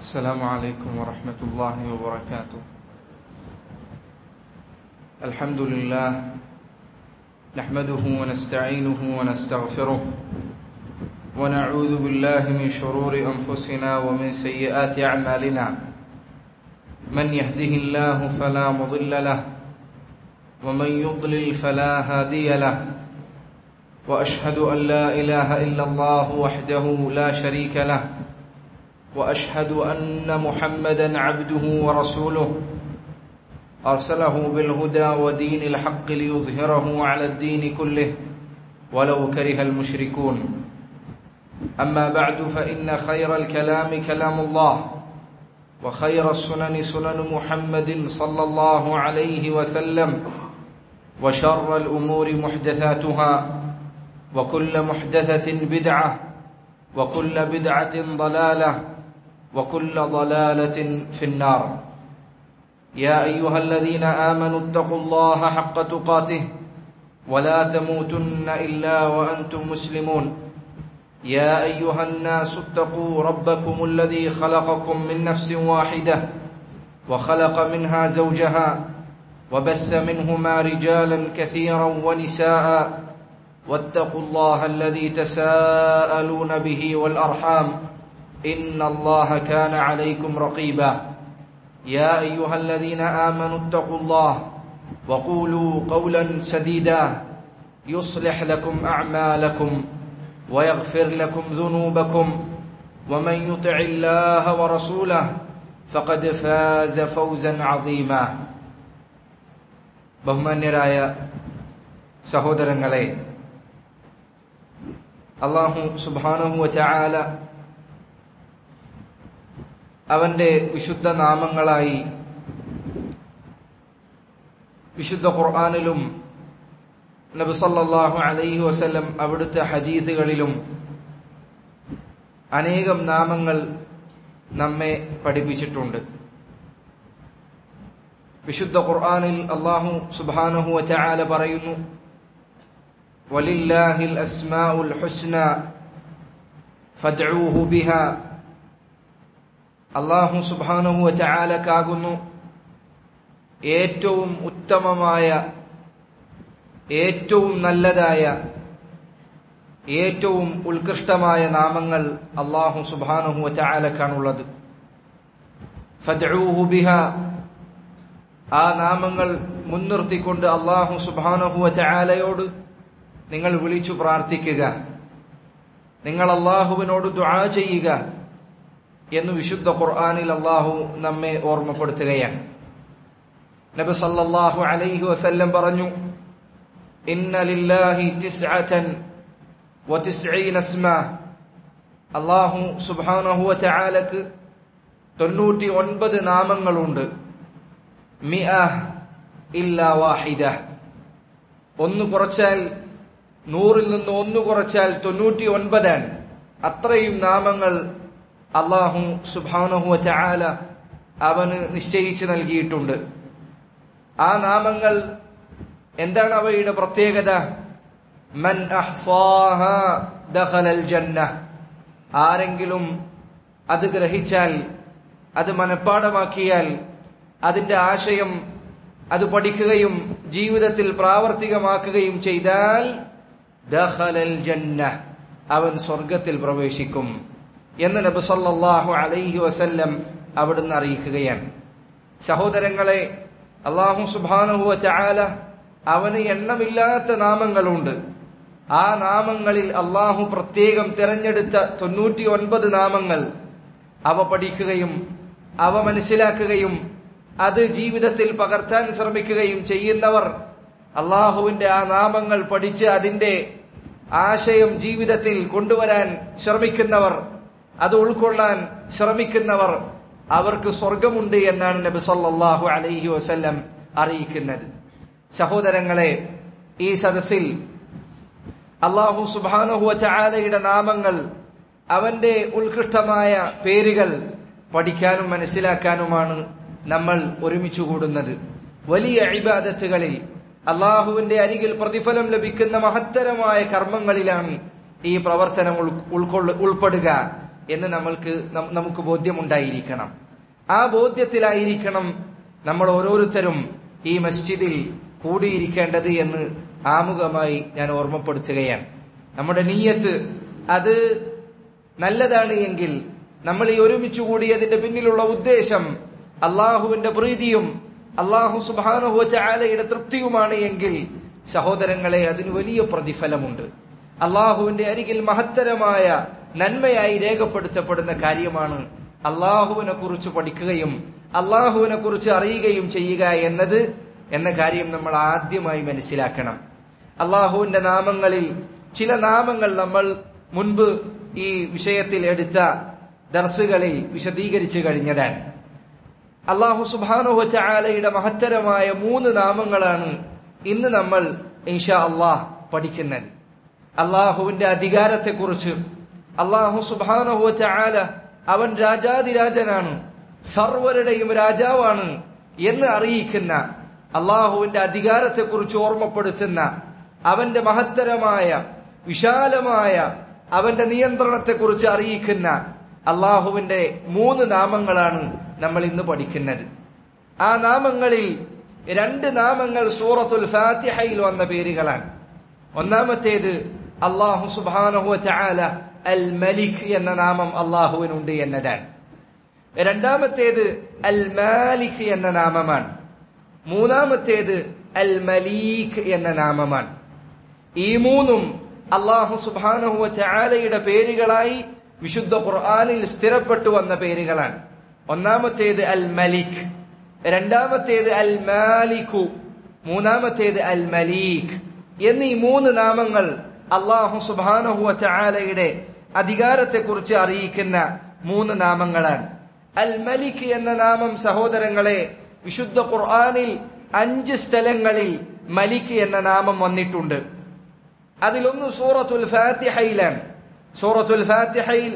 السلام عليكم ورحمة الله وبركاته الحمد لله نحمده ونستعينه ونستغفره ونعوذ بالله من شرور أنفسنا ومن سيئات أعمالنا من يهده الله فلا مضل له ومن يضلل فلا هادي له واشهد ان لا اله الا الله وحده لا شريك له واشهد ان محمدا عبده ورسوله ارسله بالهدى ودين الحق ليظهره على الدين كله ولو كره المشركون اما بعد فان خير الكلام كلام الله وخير السنن سنن محمد صلى الله عليه وسلم وشر الامور محدثاتها وكل محدثة بدعة وكل بدعة ضلالة وكل ضلالة في النار يا أيها الذين آمنوا اتقوا الله حق تقاته ولا تموتن إلا وأنتم مسلمون يا أيها الناس اتقوا ربكم الذي خلقكم من نفس واحدة وخلق منها زوجها وبث منهما رجالا كثيرا ونساء واتقوا الله الذي تساءلون به والارحام ان الله كان عليكم رقيبا يا ايها الذين امنوا اتقوا الله وقولوا قولا سديدا يصلح لكم اعمالكم ويغفر لكم ذنوبكم ومن يطع الله ورسوله فقد فاز فوزا عظيما ബഹുമാന്യരായ സഹോദരങ്ങളെ അള്ളാഹു സുബാനഹു ചായാല അവന്റെ വിശുദ്ധ നാമങ്ങളായി വിശുദ്ധ ഖുർആാനിലും നബിസല്ലാഹു അലൈഹി വസ്ല്ലം അവിടുത്തെ ഹദീസുകളിലും അനേകം നാമങ്ങൾ നമ്മെ പഠിപ്പിച്ചിട്ടുണ്ട് വിശുദ്ധ ഖുർആാനിൽ അള്ളാഹു സുബാനഹു ചായാല പറയുന്നു ولله الأسماء الحسنى فادعوه بها അള്ളാഹു സുബാനഹു ചായാലക്കാകുന്നു ഏറ്റവും ഉത്തമമായ ഏറ്റവും നല്ലതായ ഏറ്റവും ഉത്കൃഷ്ടമായ നാമങ്ങൾ അള്ളാഹു സുബാനഹു ചായാലക്കാണുള്ളത് ഫദ്ഊഹു ബിഹ ആ നാമങ്ങൾ മുൻനിർത്തിക്കൊണ്ട് അള്ളാഹു സുബാനഹു ചായാലയോട് നിങ്ങൾ വിളിച്ചു പ്രാർത്ഥിക്കുക നിങ്ങൾ അള്ളാഹുവിനോട് ദുആ ചെയ്യുക എന്ന് വിശുദ്ധ ഖുർആാനിൽ അള്ളാഹു നമ്മെ ഓർമ്മപ്പെടുത്തുകയാണ് നബി സല്ലല്ലാഹു അലൈഹി വസല്ലം പറഞ്ഞു ഇന്ന ലില്ലാഹി തിസ്അതൻ വതിസ്ഈന ഇസ്മ അള്ളാഹു സുബ്ഹാനഹു വതആലക്ക് തൊണ്ണൂറ്റി ഒൻപത് നാമങ്ങളുണ്ട് മിഅ ഇല്ലാ വാഹിദ ഒന്ന് കുറച്ചാൽ നൂറിൽ നിന്ന് ഒന്ന് കുറച്ചാൽ തൊണ്ണൂറ്റി ഒൻപതാണ് അത്രയും നാമങ്ങൾ അള്ളാഹു സുബാനഹു ചായാല അവന് നിശ്ചയിച്ചു നൽകിയിട്ടുണ്ട് ആ നാമങ്ങൾ എന്താണ് അവയുടെ പ്രത്യേകത മൻ ദഖലൽ ജന്ന ആരെങ്കിലും അത് ഗ്രഹിച്ചാൽ അത് മനഃപ്പാടമാക്കിയാൽ അതിന്റെ ആശയം അത് പഠിക്കുകയും ജീവിതത്തിൽ പ്രാവർത്തികമാക്കുകയും ചെയ്താൽ ദഖലൽ ജന്ന അവൻ സ്വർഗത്തിൽ പ്രവേശിക്കും എന്ന് നബി സല്ലല്ലാഹു അലൈഹി വസല്ലം അവിടുന്ന് അറിയിക്കുകയാണ് സഹോദരങ്ങളെ അള്ളാഹു സുബാനുഹുവ ചായാല അവന് എണ്ണമില്ലാത്ത നാമങ്ങളുണ്ട് ആ നാമങ്ങളിൽ അള്ളാഹു പ്രത്യേകം തിരഞ്ഞെടുത്ത തൊണ്ണൂറ്റി ഒൻപത് നാമങ്ങൾ അവ പഠിക്കുകയും അവ മനസ്സിലാക്കുകയും അത് ജീവിതത്തിൽ പകർത്താൻ ശ്രമിക്കുകയും ചെയ്യുന്നവർ അള്ളാഹുവിന്റെ ആ നാമങ്ങൾ പഠിച്ച് അതിന്റെ ആശയം ജീവിതത്തിൽ കൊണ്ടുവരാൻ ശ്രമിക്കുന്നവർ അത് ഉൾക്കൊള്ളാൻ ശ്രമിക്കുന്നവർ അവർക്ക് സ്വർഗമുണ്ട് എന്നാണ് നബി സല്ലല്ലാഹു അലൈഹി വസല്ലം അറിയിക്കുന്നത് സഹോദരങ്ങളെ ഈ സദസ്സിൽ അള്ളാഹു സുബാനഹുവ ചാലയുടെ നാമങ്ങൾ അവന്റെ ഉത്കൃഷ്ടമായ പേരുകൾ പഠിക്കാനും മനസ്സിലാക്കാനുമാണ് നമ്മൾ ഒരുമിച്ചു കൂടുന്നത് വലിയ ഇബാദത്തുകളിൽ അള്ളാഹുവിന്റെ അരികിൽ പ്രതിഫലം ലഭിക്കുന്ന മഹത്തരമായ കർമ്മങ്ങളിലാണ് ഈ പ്രവർത്തനം ഉൾ- ഉൾക്കൊള്ള ഉൾപ്പെടുക എന്ന് നമ്മൾക്ക് നം- നമുക്ക് ബോധ്യമുണ്ടായിരിക്കണം ആ ബോധ്യത്തിലായിരിക്കണം നമ്മൾ ഓരോരുത്തരും ഈ മസ്ജിദിൽ കൂടിയിരിക്കേണ്ടത് എന്ന് ആമുഖമായി ഞാൻ ഓർമ്മപ്പെടുത്തുകയാണ് നമ്മുടെ നീയത്ത് അത് നല്ലതാണ് എങ്കിൽ നമ്മൾ ഈ ഒരുമിച്ച് കൂടിയതിന്റെ പിന്നിലുള്ള ഉദ്ദേശം അള്ളാഹുവിന്റെ പ്രീതിയും അള്ളാഹു സുബാനുഹു ചാലയുടെ തൃപ്തിയുമാണ് എങ്കിൽ സഹോദരങ്ങളെ അതിന് വലിയ പ്രതിഫലമുണ്ട് അള്ളാഹുവിന്റെ അരികിൽ മഹത്തരമായ നന്മയായി രേഖപ്പെടുത്തപ്പെടുന്ന കാര്യമാണ് അള്ളാഹുവിനെ കുറിച്ച് പഠിക്കുകയും അള്ളാഹുവിനെ കുറിച്ച് അറിയുകയും ചെയ്യുക എന്നത് എന്ന കാര്യം നമ്മൾ ആദ്യമായി മനസ്സിലാക്കണം അള്ളാഹുവിന്റെ നാമങ്ങളിൽ ചില നാമങ്ങൾ നമ്മൾ മുൻപ് ഈ വിഷയത്തിൽ എടുത്ത ദർസുകളിൽ വിശദീകരിച്ചു കഴിഞ്ഞതാണ് അള്ളാഹു സുബാനുഹ ചാലയുടെ മഹത്തരമായ മൂന്ന് നാമങ്ങളാണ് ഇന്ന് നമ്മൾ ഇൻഷാ അള്ളാഹ് പഠിക്കുന്നത് അള്ളാഹുവിന്റെ അധികാരത്തെക്കുറിച്ച് അള്ളാഹു സുബാനുഹു ചാല അവൻ രാജാതിരാജനാണ് സർവരുടെയും രാജാവാണ് എന്ന് അറിയിക്കുന്ന അള്ളാഹുവിന്റെ അധികാരത്തെക്കുറിച്ച് ഓർമ്മപ്പെടുത്തുന്ന അവന്റെ മഹത്തരമായ വിശാലമായ അവന്റെ നിയന്ത്രണത്തെക്കുറിച്ച് അറിയിക്കുന്ന അള്ളാഹുവിന്റെ മൂന്ന് നാമങ്ങളാണ് നമ്മൾ ഇന്ന് പഠിക്കുന്നത് ആ നാമങ്ങളിൽ രണ്ട് നാമങ്ങൾ സൂറത്തുൽ ഫാത്തിഹയിൽ വന്ന പേരുകളാണ് ഒന്നാമത്തേത് അള്ളാഹു സുബാനഹു ചാല അൽ മലിക് എന്ന നാമം അള്ളാഹുവിനുണ്ട് എന്നതാണ് രണ്ടാമത്തേത് അൽ മാലിക് എന്ന നാമമാണ് മൂന്നാമത്തേത് അൽ മലീഖ് എന്ന നാമമാണ് ഈ മൂന്നും അള്ളാഹു സുബാനഹു ചാലയുടെ പേരുകളായി വിശുദ്ധ ഖുർആാനിൽ സ്ഥിരപ്പെട്ടു വന്ന പേരുകളാണ് ഒന്നാമത്തേത് അൽ മലിക് രണ്ടാമത്തേത് അൽ മാലിഖു മൂന്നാമത്തേത് അൽ മലീഖ് എന്നീ മൂന്ന് നാമങ്ങൾ അള്ളാഹു സുബാനഹുവ ചാലയുടെ അധികാരത്തെക്കുറിച്ച് അറിയിക്കുന്ന മൂന്ന് നാമങ്ങളാണ് അൽ മലിക് എന്ന നാമം സഹോദരങ്ങളെ വിശുദ്ധ ഖുർആാനിൽ അഞ്ച് സ്ഥലങ്ങളിൽ മലിക് എന്ന നാമം വന്നിട്ടുണ്ട് അതിലൊന്ന് സൂറത്തുൽ ഫാത്തിഹയിലാണ് സൂറത്തുൽ ഫാത്തിഹയിൽ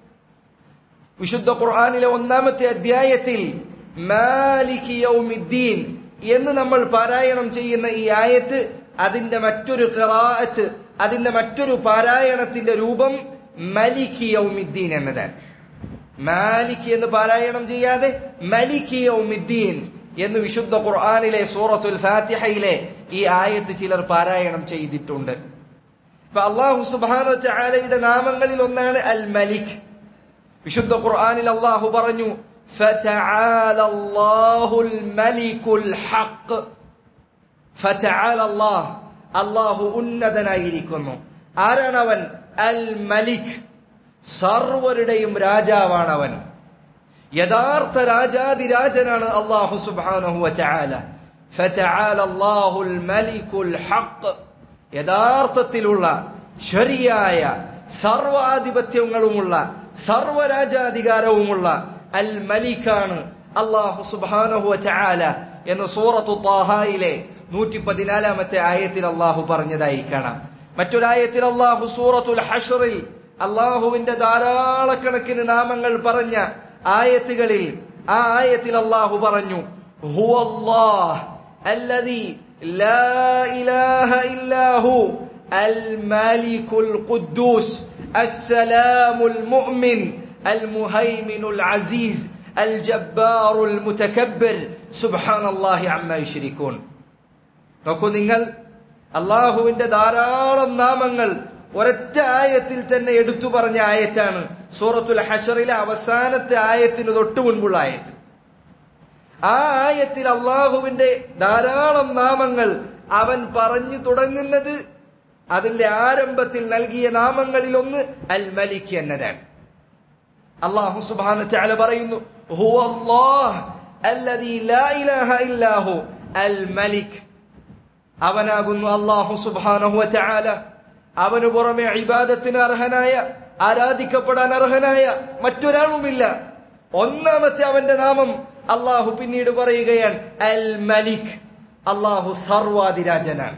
വിശുദ്ധ ഖുർആാനിലെ ഒന്നാമത്തെ അധ്യായത്തിൽ മാലിക് യൗമിദ്ദീൻ എന്ന് നമ്മൾ പാരായണം ചെയ്യുന്ന ഈ ആയത്ത് അതിന്റെ മറ്റൊരു ഖിറാഅത്ത് അതിന്റെ മറ്റൊരു പാരായണത്തിന്റെ രൂപം മലിക് യൗമിദ്ദീൻ എന്നതാണ് മാലിക് എന്ന് പാരായണം ചെയ്യാതെ മലിക് യൗമിദ്ദീൻ എന്ന് വിശുദ്ധ ഖുർആാനിലെ സൂറത്തുൽ ഫാത്തിഹയിലെ ഈ ആയത്ത് ചിലർ പാരായണം ചെയ്തിട്ടുണ്ട് ഇപ്പൊ അള്ളാഹു സുബാനു ചാലയുടെ നാമങ്ങളിൽ ഒന്നാണ് അൽ മലിക് വിശുദ്ധ ഖുർആനിൽ അള്ളാഹു പറഞ്ഞു فتعالى الله الملك الحق فتعالى الله അള്ളാഹു ഉന്നതനായിരിക്കുന്നു ആരാണ് അവൻ അൽ മലിക് സർവരുടെയും രാജാവാണ് അവൻ യഥാർത്ഥ രാജാതിരാജനാണ് അള്ളാഹു സുബാനഹു ചാല فتعالى الله الملك الحق യഥാർത്ഥത്തിലുള്ള ശരിയായ സർവാധിപത്യങ്ങളുമുള്ള സർവരാജാധികാരവുമുള്ള അൽ മലിക്കാണ് അള്ളാഹു സുബാനഹു ചാല എന്ന് സൂറത്തു താഹായിലെ നൂറ്റി പതിനാലാമത്തെ ആയത്തിൽ അള്ളാഹു പറഞ്ഞതായി കാണാം മറ്റൊരായത്തിൽ അള്ളാഹു സൂറത്തുൽ ഹഷറിൽ അള്ളാഹുവിന്റെ ധാരാളക്കണക്കിന് നാമങ്ങൾ പറഞ്ഞ ആയത്തുകളിൽ ആ ആയത്തിൽ അള്ളാഹു പറഞ്ഞു ഹുവല്ലാഹ് الذي لا إله إلا هو الملك القدوس السلام المؤمن المهيمن العزيز الجبار المتكبر سبحان الله عما يشركون നോക്കൂ നിങ്ങൾ അള്ളാഹുവിന്റെ ധാരാളം നാമങ്ങൾ ഒരൊറ്റ ആയത്തിൽ തന്നെ എടുത്തു പറഞ്ഞ ആയത്താണ് സൂറത്തുൽ ഹഷറിലെ അവസാനത്തെ ആയത്തിന് തൊട്ടു മുൻപുള്ള ആയത്ത് ആ ആയത്തിൽ അള്ളാഹുവിന്റെ ധാരാളം നാമങ്ങൾ അവൻ പറഞ്ഞു തുടങ്ങുന്നത് അതിന്റെ ആരംഭത്തിൽ നൽകിയ നാമങ്ങളിൽ ഒന്ന് അൽ മലിക് എന്നതാണ് അള്ളാഹു സുബാന ചാല പറയുന്നു ഹുവ അല്ലാഹ് അല്ലദീ ലാ ഇലാഹ ഇല്ലാഹു അൽ മലിക് അവനാകുന്നു അള്ളാഹു സുബാനഹു ചാല അവനു പുറമെ ഇബാദത്തിന് അർഹനായ ആരാധിക്കപ്പെടാൻ അർഹനായ മറ്റൊരാളുമില്ല ഒന്നാമത്തെ അവന്റെ നാമം അള്ളാഹു പിന്നീട് പറയുകയാണ് അൽ മലിക് അള്ളാഹു സർവാതിരാജനാണ്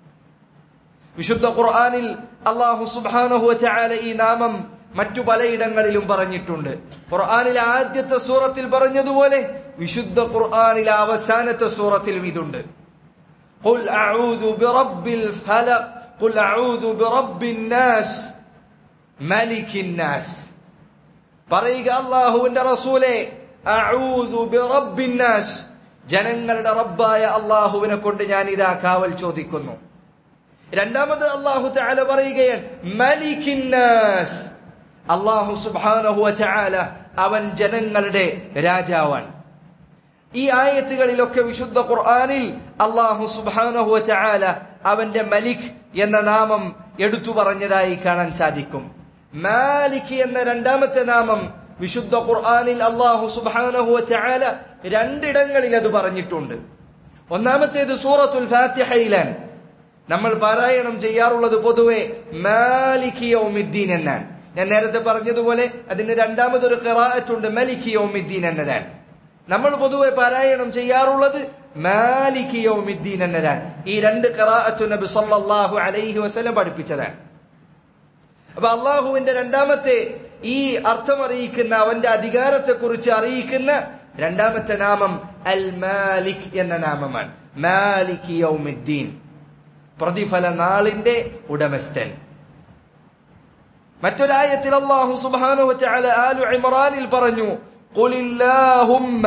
വിശുദ്ധ ഖുർആാനിൽ അള്ളാഹു സുബാനഹു ചാല ഈ നാമം മറ്റു പലയിടങ്ങളിലും പറഞ്ഞിട്ടുണ്ട് ഖുർആാനിലെ ആദ്യത്തെ സൂറത്തിൽ പറഞ്ഞതുപോലെ വിശുദ്ധ ഖുർആാനിലെ അവസാനത്തെ സൂറത്തിലും ഇതുണ്ട് قل أعوذ برب الفلق قل أعوذ برب الناس ملك الناس പറയുക അള്ളാഹുവിന്റെ റസൂലെ അഊദു ബിറബ്ബിന്നാസ് ജനങ്ങളുടെ റബ്ബായ അള്ളാഹുവിനെ കൊണ്ട് ഞാൻ ഇതാ കാവൽ ചോദിക്കുന്നു രണ്ടാമത് അള്ളാഹു തആല പറയുകയാണ് മലിക്കിന്നാസ് അള്ളാഹു സുബ്ഹാനഹു വതആല അവൻ ജനങ്ങളുടെ രാജാവാണ് ഈ ആയത്തുകളിലൊക്കെ വിശുദ്ധ ഖുർആനിൽ അള്ളാഹു സുബ്ഹാനഹു വതആല അവന്റെ മലിക് എന്ന നാമം എടുത്തു പറഞ്ഞതായി കാണാൻ സാധിക്കും മാലിക് എന്ന രണ്ടാമത്തെ നാമം വിശുദ്ധ ഖുർആനിൽ അള്ളാഹു സുബ്ഹാനഹു വതആല രണ്ടിടങ്ങളിൽ അത് പറഞ്ഞിട്ടുണ്ട് ഒന്നാമത്തേത് സൂറത്തുൽ ഫാത്തിഹയിലാണ് നമ്മൾ പാരായണം ചെയ്യാറുള്ളത് പൊതുവെ മാലിക് യൗമിദ്ദീൻ എന്നാണ് ഞാൻ നേരത്തെ പറഞ്ഞതുപോലെ അതിന് രണ്ടാമതൊരു ഖിറാഅത്തുണ്ട് മലിക് യൗമിദ്ദീൻ എന്നതാണ് നമ്മൾ പൊതുവെ പാരായണം ചെയ്യാറുള്ളത് മാലിക് യൗമിദ്ദീൻ എന്നതാണ് ഈ രണ്ട് ഖിറാഅത്തു നബി സല്ലല്ലാഹു അലൈഹി വസല്ലം പഠിപ്പിച്ചതാണ് അപ്പൊ അള്ളാഹുവിന്റെ രണ്ടാമത്തെ ഈ അർത്ഥം അറിയിക്കുന്ന അവന്റെ അധികാരത്തെ കുറിച്ച് അറിയിക്കുന്ന രണ്ടാമത്തെ നാമം അൽ മാലിക് എന്ന നാമമാണ് മാലിക് യൗമിദ്ദീൻ പ്രതിഫല നാളിന്റെ ഉടമസ്ഥൻ മറ്റൊരായത്തിൽ അള്ളാഹു സുബ്ഹാനഹു വതആല ആലു ഇമ്രാനിൽ പറഞ്ഞു ഖുലില്ലാഹുമ്മ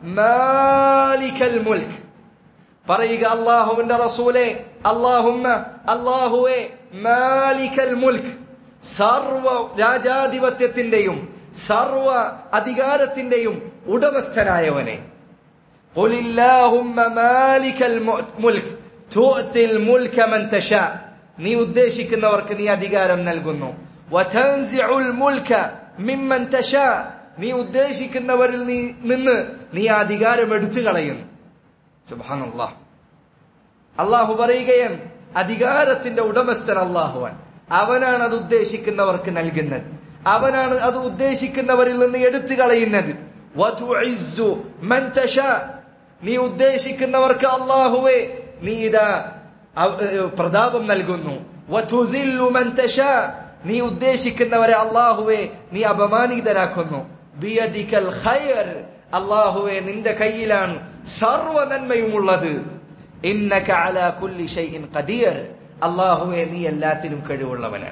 മാലിക്കൽ മുൽക്ക് പറയുക അള്ളാഹുവിന്റെ റസൂലെ അള്ളാഹുമ്മ അള്ളാഹുവെ മാലിക്കൽ മുൽക്ക് സർവ രാജാധിപത്യത്തിന്റെയും സർവ അധികാരത്തിന്റെയും ഉടമസ്ഥനായവനെ ഖുലില്ലാഹുമ്മ മാലിക്കൽ മുൽക്ക് തുഅത്തിൽ മുൽക മൻ തശാ നീ ഉദ്ദേശിക്കുന്നവർക്ക് നീ അധികാരം നൽകുന്നു വതൻസിഉൽ മുൽക മിമ്മൻ തശാ നീ ഉദ്ദേശിക്കുന്നവരിൽ നീ നിന്ന് നീ ആ അധികാരം എടുത്തു കളയുന്നു സുബ്ഹാനല്ലാഹ് അള്ളാഹു പറയുകയാണ് അധികാരത്തിന്റെ ഉടമസ്ഥൻ അള്ളാഹുവാൻ അവനാണ് അത് ഉദ്ദേശിക്കുന്നവർക്ക് നൽകുന്നത് അവനാണ് അത് ഉദ്ദേശിക്കുന്നവരിൽ നിന്ന് എടുത്തു കളയുന്നത് വതുഇസ്സു മൻ തശാ നീ ഉദ്ദേശിക്കുന്നവർക്ക് അള്ളാഹുവേ നീ ഇതാ പ്രതാപം നൽകുന്നു വതുദില്ലു മൻ തശാ നീ ഉദ്ദേശിക്കുന്നവരെ അള്ളാഹുവെ നീ അപമാനിതരാക്കുന്നു ബിയദിക്കൽ ഖൈർ അള്ളാഹുവെ നിന്റെ കയ്യിലാണ് സർവ നന്മയുമുള്ളത് ഇന്നക അലാ കുല്ലി ഷൈഇൻ ഖദീർ അള്ളാഹുവെ നീ എല്ലാത്തിനും കഴിവുള്ളവനാണ്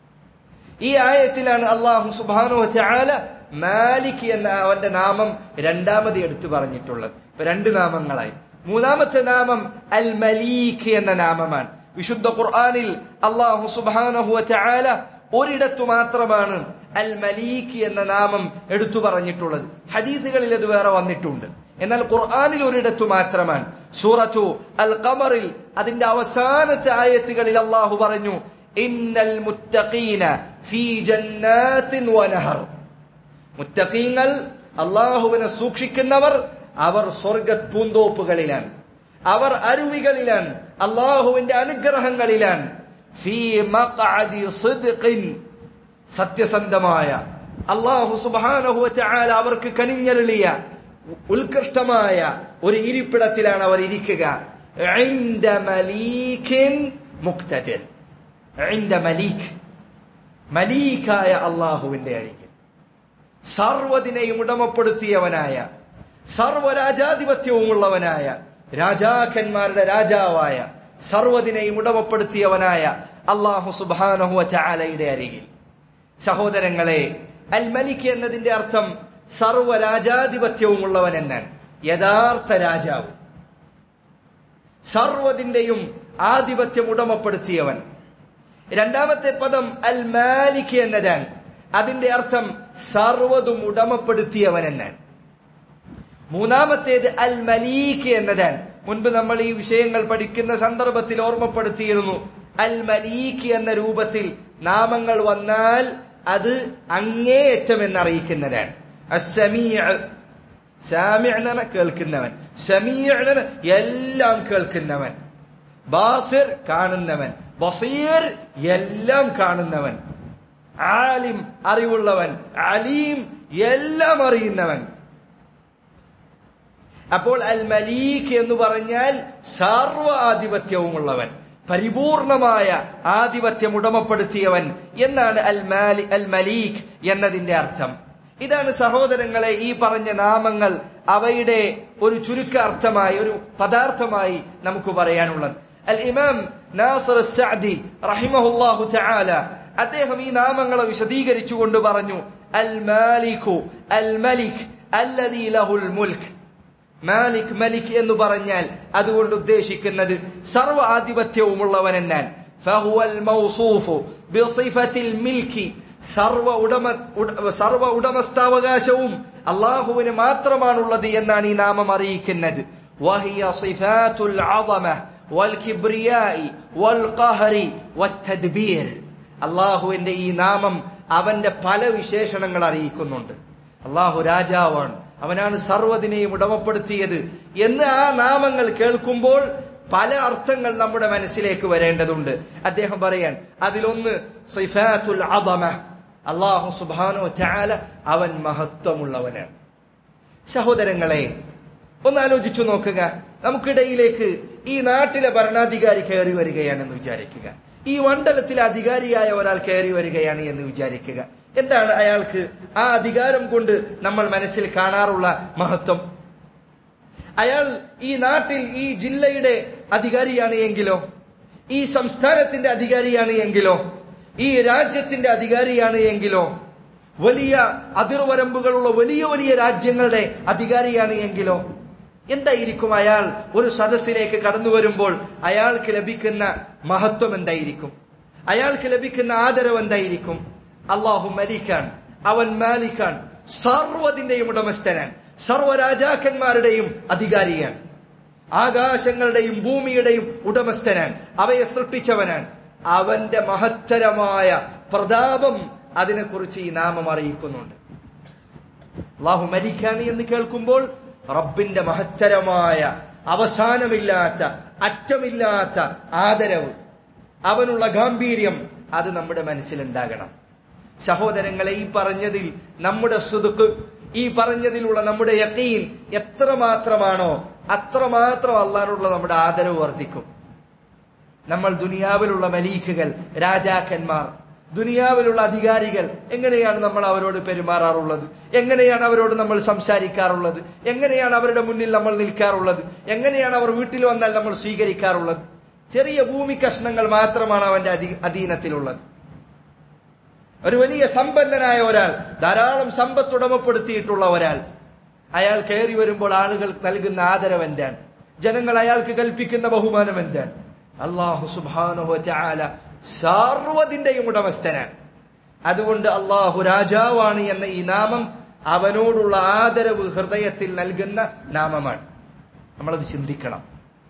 ഈ ആയത്തിലാണ് അള്ളാഹു സുബ്ഹാനഹു വതആല മാലിക് എന്ന അവന്റെ നാമം രണ്ടാമത് എടുത്തു പറഞ്ഞിട്ടുള്ളത് ഇപ്പൊ രണ്ട് നാമങ്ങളായി മൂന്നാമത്തെ നാമം അൽ മലീഖ് എന്ന നാമമാണ് വിശുദ്ധ ഖുർആനിൽ അള്ളാഹു സുബ്ഹാനഹു വതആല ഒരിടത്തു മാത്രമാണ് അൽ മലീഖ് എന്ന നാമം എടുത്തു പറഞ്ഞിട്ടുള്ളത് ഹദീസുകളിൽ അത് വേറെ വന്നിട്ടുണ്ട് എന്നാൽ ഖുർആനിൽ ഒരിടത്തു മാത്രമാണ് സൂറത്തു അൽ ഖമറിൽ അതിന്റെ അവസാനത്തെ ആയത്തുകളിൽ അള്ളാഹു പറഞ്ഞു ഇന്നൽ മുത്തഖീന ഫീ ജന്നാത്തിൻ വനഹർ മുത്തഖീങ്ങൾ അള്ളാഹുവിനെ സൂക്ഷിക്കുന്നവർ അവർ സ്വർഗ പൂന്തോപ്പുകളിലാണ് അവർ അരുവികളിലാണ് അള്ളാഹുവിന്റെ അനുഗ്രഹങ്ങളിലാണ് ഫീ മഖഅദി സിദ്ഖിൻ സത്യസന്ധമായ അള്ളാഹു സുബ്ഹാനഹു വതആല അവർക്ക് കനിഞ്ഞരുളിയ ഉത്കൃഷ്ടമായ ഒരു ഇരിപ്പിടത്തിലാണ് അവർ ഇരിക്കുക عند مليك مقتدر عند مليك മലീക്കായ അള്ളാഹുവിന്റെ അരികിൽ സർവ്വതിനെയും ഉടമപ്പെടുത്തിയവനായ സർവരാജാധിപത്യവും ഉള്ളവനായ രാജാക്കന്മാരുടെ രാജാവായ സർവ്വതിനെയും ഉടമപ്പെടുത്തിയവനായ അള്ളാഹു സുബാനഹു ചാലയുടെ അരികിൽ സഹോദരങ്ങളെ അൽ മലിക് എന്നതിന്റെ അർത്ഥം സർവരാജാധിപത്യവും ഉള്ളവൻ എന്നാണ് യഥാർത്ഥ രാജാവ് സർവതിന്റെയും ആധിപത്യം ഉടമപ്പെടുത്തിയവൻ രണ്ടാമത്തെ പദം അൽ മാലിക് എന്നതാണ് അതിന്റെ അർത്ഥം സർവതും ഉടമപ്പെടുത്തിയവൻ എന്നാണ് മൂന്നാമത്തേത് അൽ മലീഖ് എന്നതാണ് മുൻപ് നമ്മൾ ഈ വിഷയങ്ങൾ പഠിക്കുന്ന സന്ദർഭത്തിൽ ഓർമ്മപ്പെടുത്തിയിരുന്നു അൽ മലീഖ് എന്ന രൂപത്തിൽ നാമങ്ങൾ വന്നാൽ അത് അങ്ങേയറ്റം എന്നറിയിക്കുന്നതാണ് സാമിഅ കേൾക്കുന്നവൻ സമീഅ എല്ലാം കേൾക്കുന്നവൻ ബാസിർ കാണുന്നവൻ ബസീർ എല്ലാം കാണുന്നവൻ ആലിം അറിവുള്ളവൻ അലീം എല്ലാം അറിയുന്നവൻ അപ്പോൾ അൽ മലീഖ് എന്ന് പറഞ്ഞാൽ സർവ ആധിപത്യവും ഉള്ളവൻ പരിപൂർണമായ ആധിപത്യം ഉടമപ്പെടുത്തിയവൻ എന്നാണ് അൽ മാലി അൽ മലീഖ് എന്നതിന്റെ അർത്ഥം ഇതാണ് സഹോദരങ്ങളെ ഈ പറഞ്ഞ നാമങ്ങൾ അവയുടെ ഒരു ചുരുക്ക അർത്ഥമായി ഒരു പദാർത്ഥമായി നമുക്ക് പറയാനുള്ളത് അൽ ഇമാം നാസർ സഅദി റഹിമഹുല്ലാഹു തആല അദ്ദേഹം ഈ നാമങ്ങളെ വിശദീകരിച്ചുകൊണ്ട് പറഞ്ഞു അൽ മാലികു അൽ മലിക് അല്ലദീ ലഹുൽ മുൽക്ക് മാലിക് മലിക് എന്ന് പറഞ്ഞാൽ അതുകൊണ്ട് ഉദ്ദേശിക്കുന്നത് സർവ ആധിപത്യവുമുള്ളവൻ എന്നാൽ ഫഹുവൽ മൗസൂഫു ബിസിഫത്തിൽ മിൽക്കി സർവ ഉടമ ഉട- സർവ ഉടമസ്ഥാവകാശവും അള്ളാഹുവിന് മാത്രമാണുള്ളത് എന്നാണ് ഈ നാമം അറിയിക്കുന്നത് വഹിയ സിഫാത്തുൽ അളമ വൽ കിബ്രിയായി വൽ ഖഹരി വത്തദ്ബീർ അള്ളാഹുവിന്റെ ഈ നാമം അവന്റെ പല വിശേഷണങ്ങൾ അറിയിക്കുന്നുണ്ട് അള്ളാഹു രാജാവാണ് അവനാണ് സർവ്വതിനെയും ഉടമപ്പെടുത്തിയത് എന്ന് ആ നാമങ്ങൾ കേൾക്കുമ്പോൾ പല അർത്ഥങ്ങൾ നമ്മുടെ മനസ്സിലേക്ക് വരേണ്ടതുണ്ട് അദ്ദേഹം പറയാൻ അതിലൊന്ന് സിഫാത്തുൽ അദമ അള്ളാഹു സുബാനോ ചാല അവൻ മഹത്വമുള്ളവനാണ് സഹോദരങ്ങളെ ഒന്ന് ആലോചിച്ചു നോക്കുക നമുക്കിടയിലേക്ക് ഈ നാട്ടിലെ ഭരണാധികാരി കയറി വരികയാണെന്ന് വിചാരിക്കുക ഈ മണ്ഡലത്തിലെ അധികാരിയായ ഒരാൾ കയറി വരികയാണ് എന്ന് വിചാരിക്കുക എന്താണ് അയാൾക്ക് ആ അധികാരം കൊണ്ട് നമ്മൾ മനസ്സിൽ കാണാറുള്ള മഹത്വം അയാൾ ഈ നാട്ടിൽ ഈ ജില്ലയുടെ അധികാരിയാണ് എങ്കിലോ ഈ സംസ്ഥാനത്തിന്റെ അധികാരിയാണ് എങ്കിലോ ഈ രാജ്യത്തിന്റെ അധികാരിയാണ് എങ്കിലോ വലിയ അതിർവരമ്പുകളുള്ള വലിയ വലിയ രാജ്യങ്ങളുടെ അധികാരിയാണ് എങ്കിലോ എന്തായിരിക്കും അയാൾ ഒരു സദസ്സിലേക്ക് കടന്നു വരുമ്പോൾ അയാൾക്ക് ലഭിക്കുന്ന മഹത്വം എന്തായിരിക്കും അയാൾക്ക് ലഭിക്കുന്ന ആദരവ് എന്തായിരിക്കും അള്ളാഹു മലിക്കാൻ അവൻ മാലിക്കാൻ സർവ്വതിന്റെയും ഉടമസ്ഥനാൻ സർവ്വരാജാക്കന്മാരുടെയും അധികാരിയാണ് ആകാശങ്ങളുടെയും ഭൂമിയുടെയും ഉടമസ്ഥനാൻ അവയെ സൃഷ്ടിച്ചവനാണ് അവന്റെ മഹത്തരമായ പ്രതാപം അതിനെക്കുറിച്ച് ഈ നാമം അറിയിക്കുന്നുണ്ട് അള്ളാഹു മരിക്കാണ് എന്ന് കേൾക്കുമ്പോൾ റബ്ബിന്റെ മഹത്തരമായ അവസാനമില്ലാത്ത അറ്റമില്ലാത്ത ആദരവ് അവനുള്ള ഗാംഭീര്യം അത് നമ്മുടെ മനസ്സിലുണ്ടാകണം സഹോദരങ്ങളെ ഈ പറഞ്ഞതിൽ നമ്മുടെ സുതുക്ക് ഈ പറഞ്ഞതിലുള്ള നമ്മുടെ യക്കീൻ എത്രമാത്രമാണോ അത്രമാത്രം അള്ളാനുള്ള നമ്മുടെ ആദരവ് വർദ്ധിക്കും നമ്മൾ ദുനിയാവിലുള്ള മലീഖുകൾ രാജാക്കന്മാർ ദുനിയാവിലുള്ള അധികാരികൾ എങ്ങനെയാണ് നമ്മൾ അവരോട് പെരുമാറാറുള്ളത് എങ്ങനെയാണ് അവരോട് നമ്മൾ സംസാരിക്കാറുള്ളത് എങ്ങനെയാണ് അവരുടെ മുന്നിൽ നമ്മൾ നിൽക്കാറുള്ളത് എങ്ങനെയാണ് അവർ വീട്ടിൽ വന്നാൽ നമ്മൾ സ്വീകരിക്കാറുള്ളത് ചെറിയ ഭൂമി കഷ്ണങ്ങൾ മാത്രമാണ് അവന്റെ അധീ അധീനത്തിലുള്ളത് ഒരു വലിയ സമ്പന്നനായ ഒരാൾ ധാരാളം സമ്പത്ത് ഉടമപ്പെടുത്തിയിട്ടുള്ള ഒരാൾ അയാൾ കയറി വരുമ്പോൾ ആളുകൾ നൽകുന്ന ആദരവ് എന്താണ് ജനങ്ങൾ അയാൾക്ക് കൽപ്പിക്കുന്ന ബഹുമാനം എന്താണ് അള്ളാഹു സുബാനുഹു ചാല സർവതിന്റെയും ഉടമസ്ഥനാണ് അതുകൊണ്ട് അള്ളാഹു രാജാവാണ് എന്ന ഈ നാമം അവനോടുള്ള ആദരവ് ഹൃദയത്തിൽ നൽകുന്ന നാമമാണ് നമ്മളത് ചിന്തിക്കണം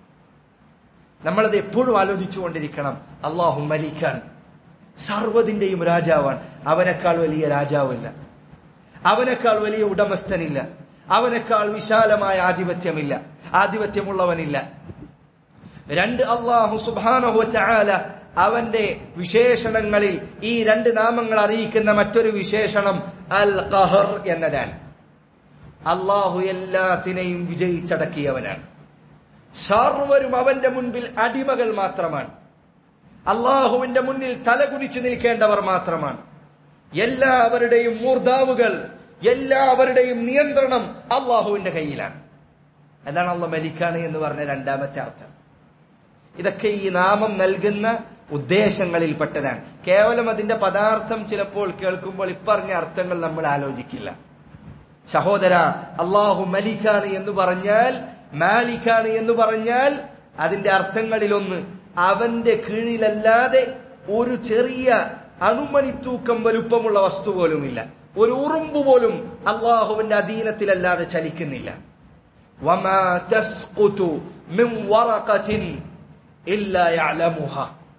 നമ്മളത് എപ്പോഴും ആലോചിച്ചുകൊണ്ടിരിക്കണം അള്ളാഹു മലിക്കാൻ സർവതിന്റെയും രാജാവാണ് അവനേക്കാൾ വലിയ രാജാവില്ല അവനേക്കാൾ വലിയ ഉടമസ്ഥനില്ല അവനേക്കാൾ വിശാലമായ ആധിപത്യമില്ല ആധിപത്യമുള്ളവനില്ല രണ്ട് അള്ളാഹു സുബാനഹു ചാല അവന്റെ വിശേഷണങ്ങളിൽ ഈ രണ്ട് നാമങ്ങൾ അറിയിക്കുന്ന മറ്റൊരു വിശേഷണം അൽ ഖഹർ എന്നതാണ് അള്ളാഹു എല്ലാത്തിനെയും വിജയിച്ചടക്കിയവനാണ് സർവരും അവന്റെ മുൻപിൽ അടിമകൾ മാത്രമാണ് അള്ളാഹുവിന്റെ മുന്നിൽ തലകുനിച്ചു നിൽക്കേണ്ടവർ മാത്രമാണ് എല്ലാവരുടെയും മൂർധാവുകൾ എല്ലാവരുടെയും നിയന്ത്രണം അള്ളാഹുവിന്റെ കയ്യിലാണ് അതാണ് അള്ള മലിക്കാണ് എന്ന് പറഞ്ഞ രണ്ടാമത്തെ അർത്ഥം ഇതൊക്കെ ഈ നാമം നൽകുന്ന ഉദ്ദേശങ്ങളിൽപ്പെട്ടതാണ് കേവലം അതിന്റെ പദാർത്ഥം ചിലപ്പോൾ കേൾക്കുമ്പോൾ ഇപ്പറഞ്ഞ അർത്ഥങ്ങൾ നമ്മൾ ആലോചിക്കില്ല സഹോദര അള്ളാഹു മലിക്കാണ് എന്ന് പറഞ്ഞാൽ മാലിക്കാണ് എന്ന് പറഞ്ഞാൽ അതിന്റെ അർത്ഥങ്ങളിലൊന്ന് അവന്റെ കീഴിലല്ലാതെ ഒരു ചെറിയ അണുമണിത്തൂക്കം വലുപ്പമുള്ള വസ്തു പോലുമില്ല ഒരു ഉറുമ്പ് പോലും അള്ളാഹുവിന്റെ അധീനത്തിലല്ലാതെ ചലിക്കുന്നില്ല വമാ തസ്ഖുതു മിൻ വറഖത്തിൻ ഇല്ലാ യഅലമുഹ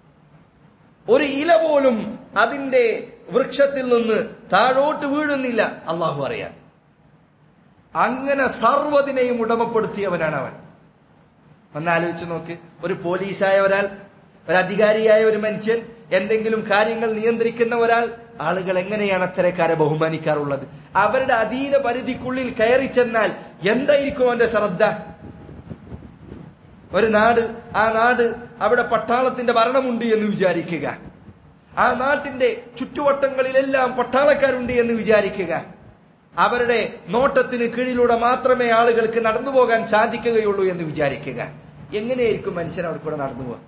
ഒരു ഇല പോലും അതിന്റെ വൃക്ഷത്തിൽ നിന്ന് താഴോട്ട് വീഴുന്നില്ല അള്ളാഹു അറിയാതെ അങ്ങനെ സർവ്വതിനെയും ഉടമപ്പെടുത്തിയവനാണ് അവൻ ഒന്നാലോചിച്ച് നോക്ക് ഒരു പോലീസായ ഒരാൾ ഒരു അധികാരിയായ ഒരു മനുഷ്യൻ എന്തെങ്കിലും കാര്യങ്ങൾ നിയന്ത്രിക്കുന്ന ഒരാൾ ആളുകൾ എങ്ങനെയാണ് അത്തരക്കാരെ ബഹുമാനിക്കാറുള്ളത് അവരുടെ അധീന പരിധിക്കുള്ളിൽ കയറി ചെന്നാൽ എന്തായിരിക്കും അവന്റെ ശ്രദ്ധ ഒരു നാട് ആ നാട് അവിടെ പട്ടാളത്തിന്റെ ഭരണമുണ്ട് എന്ന് വിചാരിക്കുക ആ നാട്ടിന്റെ ചുറ്റുവട്ടങ്ങളിലെല്ലാം പട്ടാളക്കാരുണ്ട് എന്ന് വിചാരിക്കുക അവരുടെ നോട്ടത്തിന് കീഴിലൂടെ മാത്രമേ ആളുകൾക്ക് നടന്നു പോകാൻ സാധിക്കുകയുള്ളൂ എന്ന് വിചാരിക്കുക എങ്ങനെയായിരിക്കും മനുഷ്യൻ അവിടെ കൂടെ നടന്നു പോവാ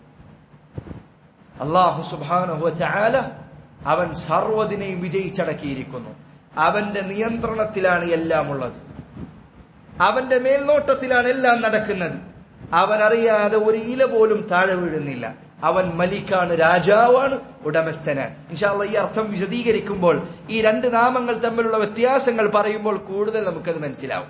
അള്ളാഹു സുബാനഹു ചാല അവൻ സർവ്വതിനെയും വിജയിച്ചടക്കിയിരിക്കുന്നു അവന്റെ നിയന്ത്രണത്തിലാണ് എല്ലാം ഉള്ളത് അവന്റെ മേൽനോട്ടത്തിലാണ് എല്ലാം നടക്കുന്നത് അവൻ അറിയാതെ ഒരു ഇല പോലും താഴെ വീഴുന്നില്ല അവൻ മലിക്കാണ് രാജാവാണ് ഉടമസ്ഥനാണ് ഇൻഷാല്ല ഈ അർത്ഥം വിശദീകരിക്കുമ്പോൾ ഈ രണ്ട് നാമങ്ങൾ തമ്മിലുള്ള വ്യത്യാസങ്ങൾ പറയുമ്പോൾ കൂടുതൽ നമുക്കത് മനസ്സിലാവും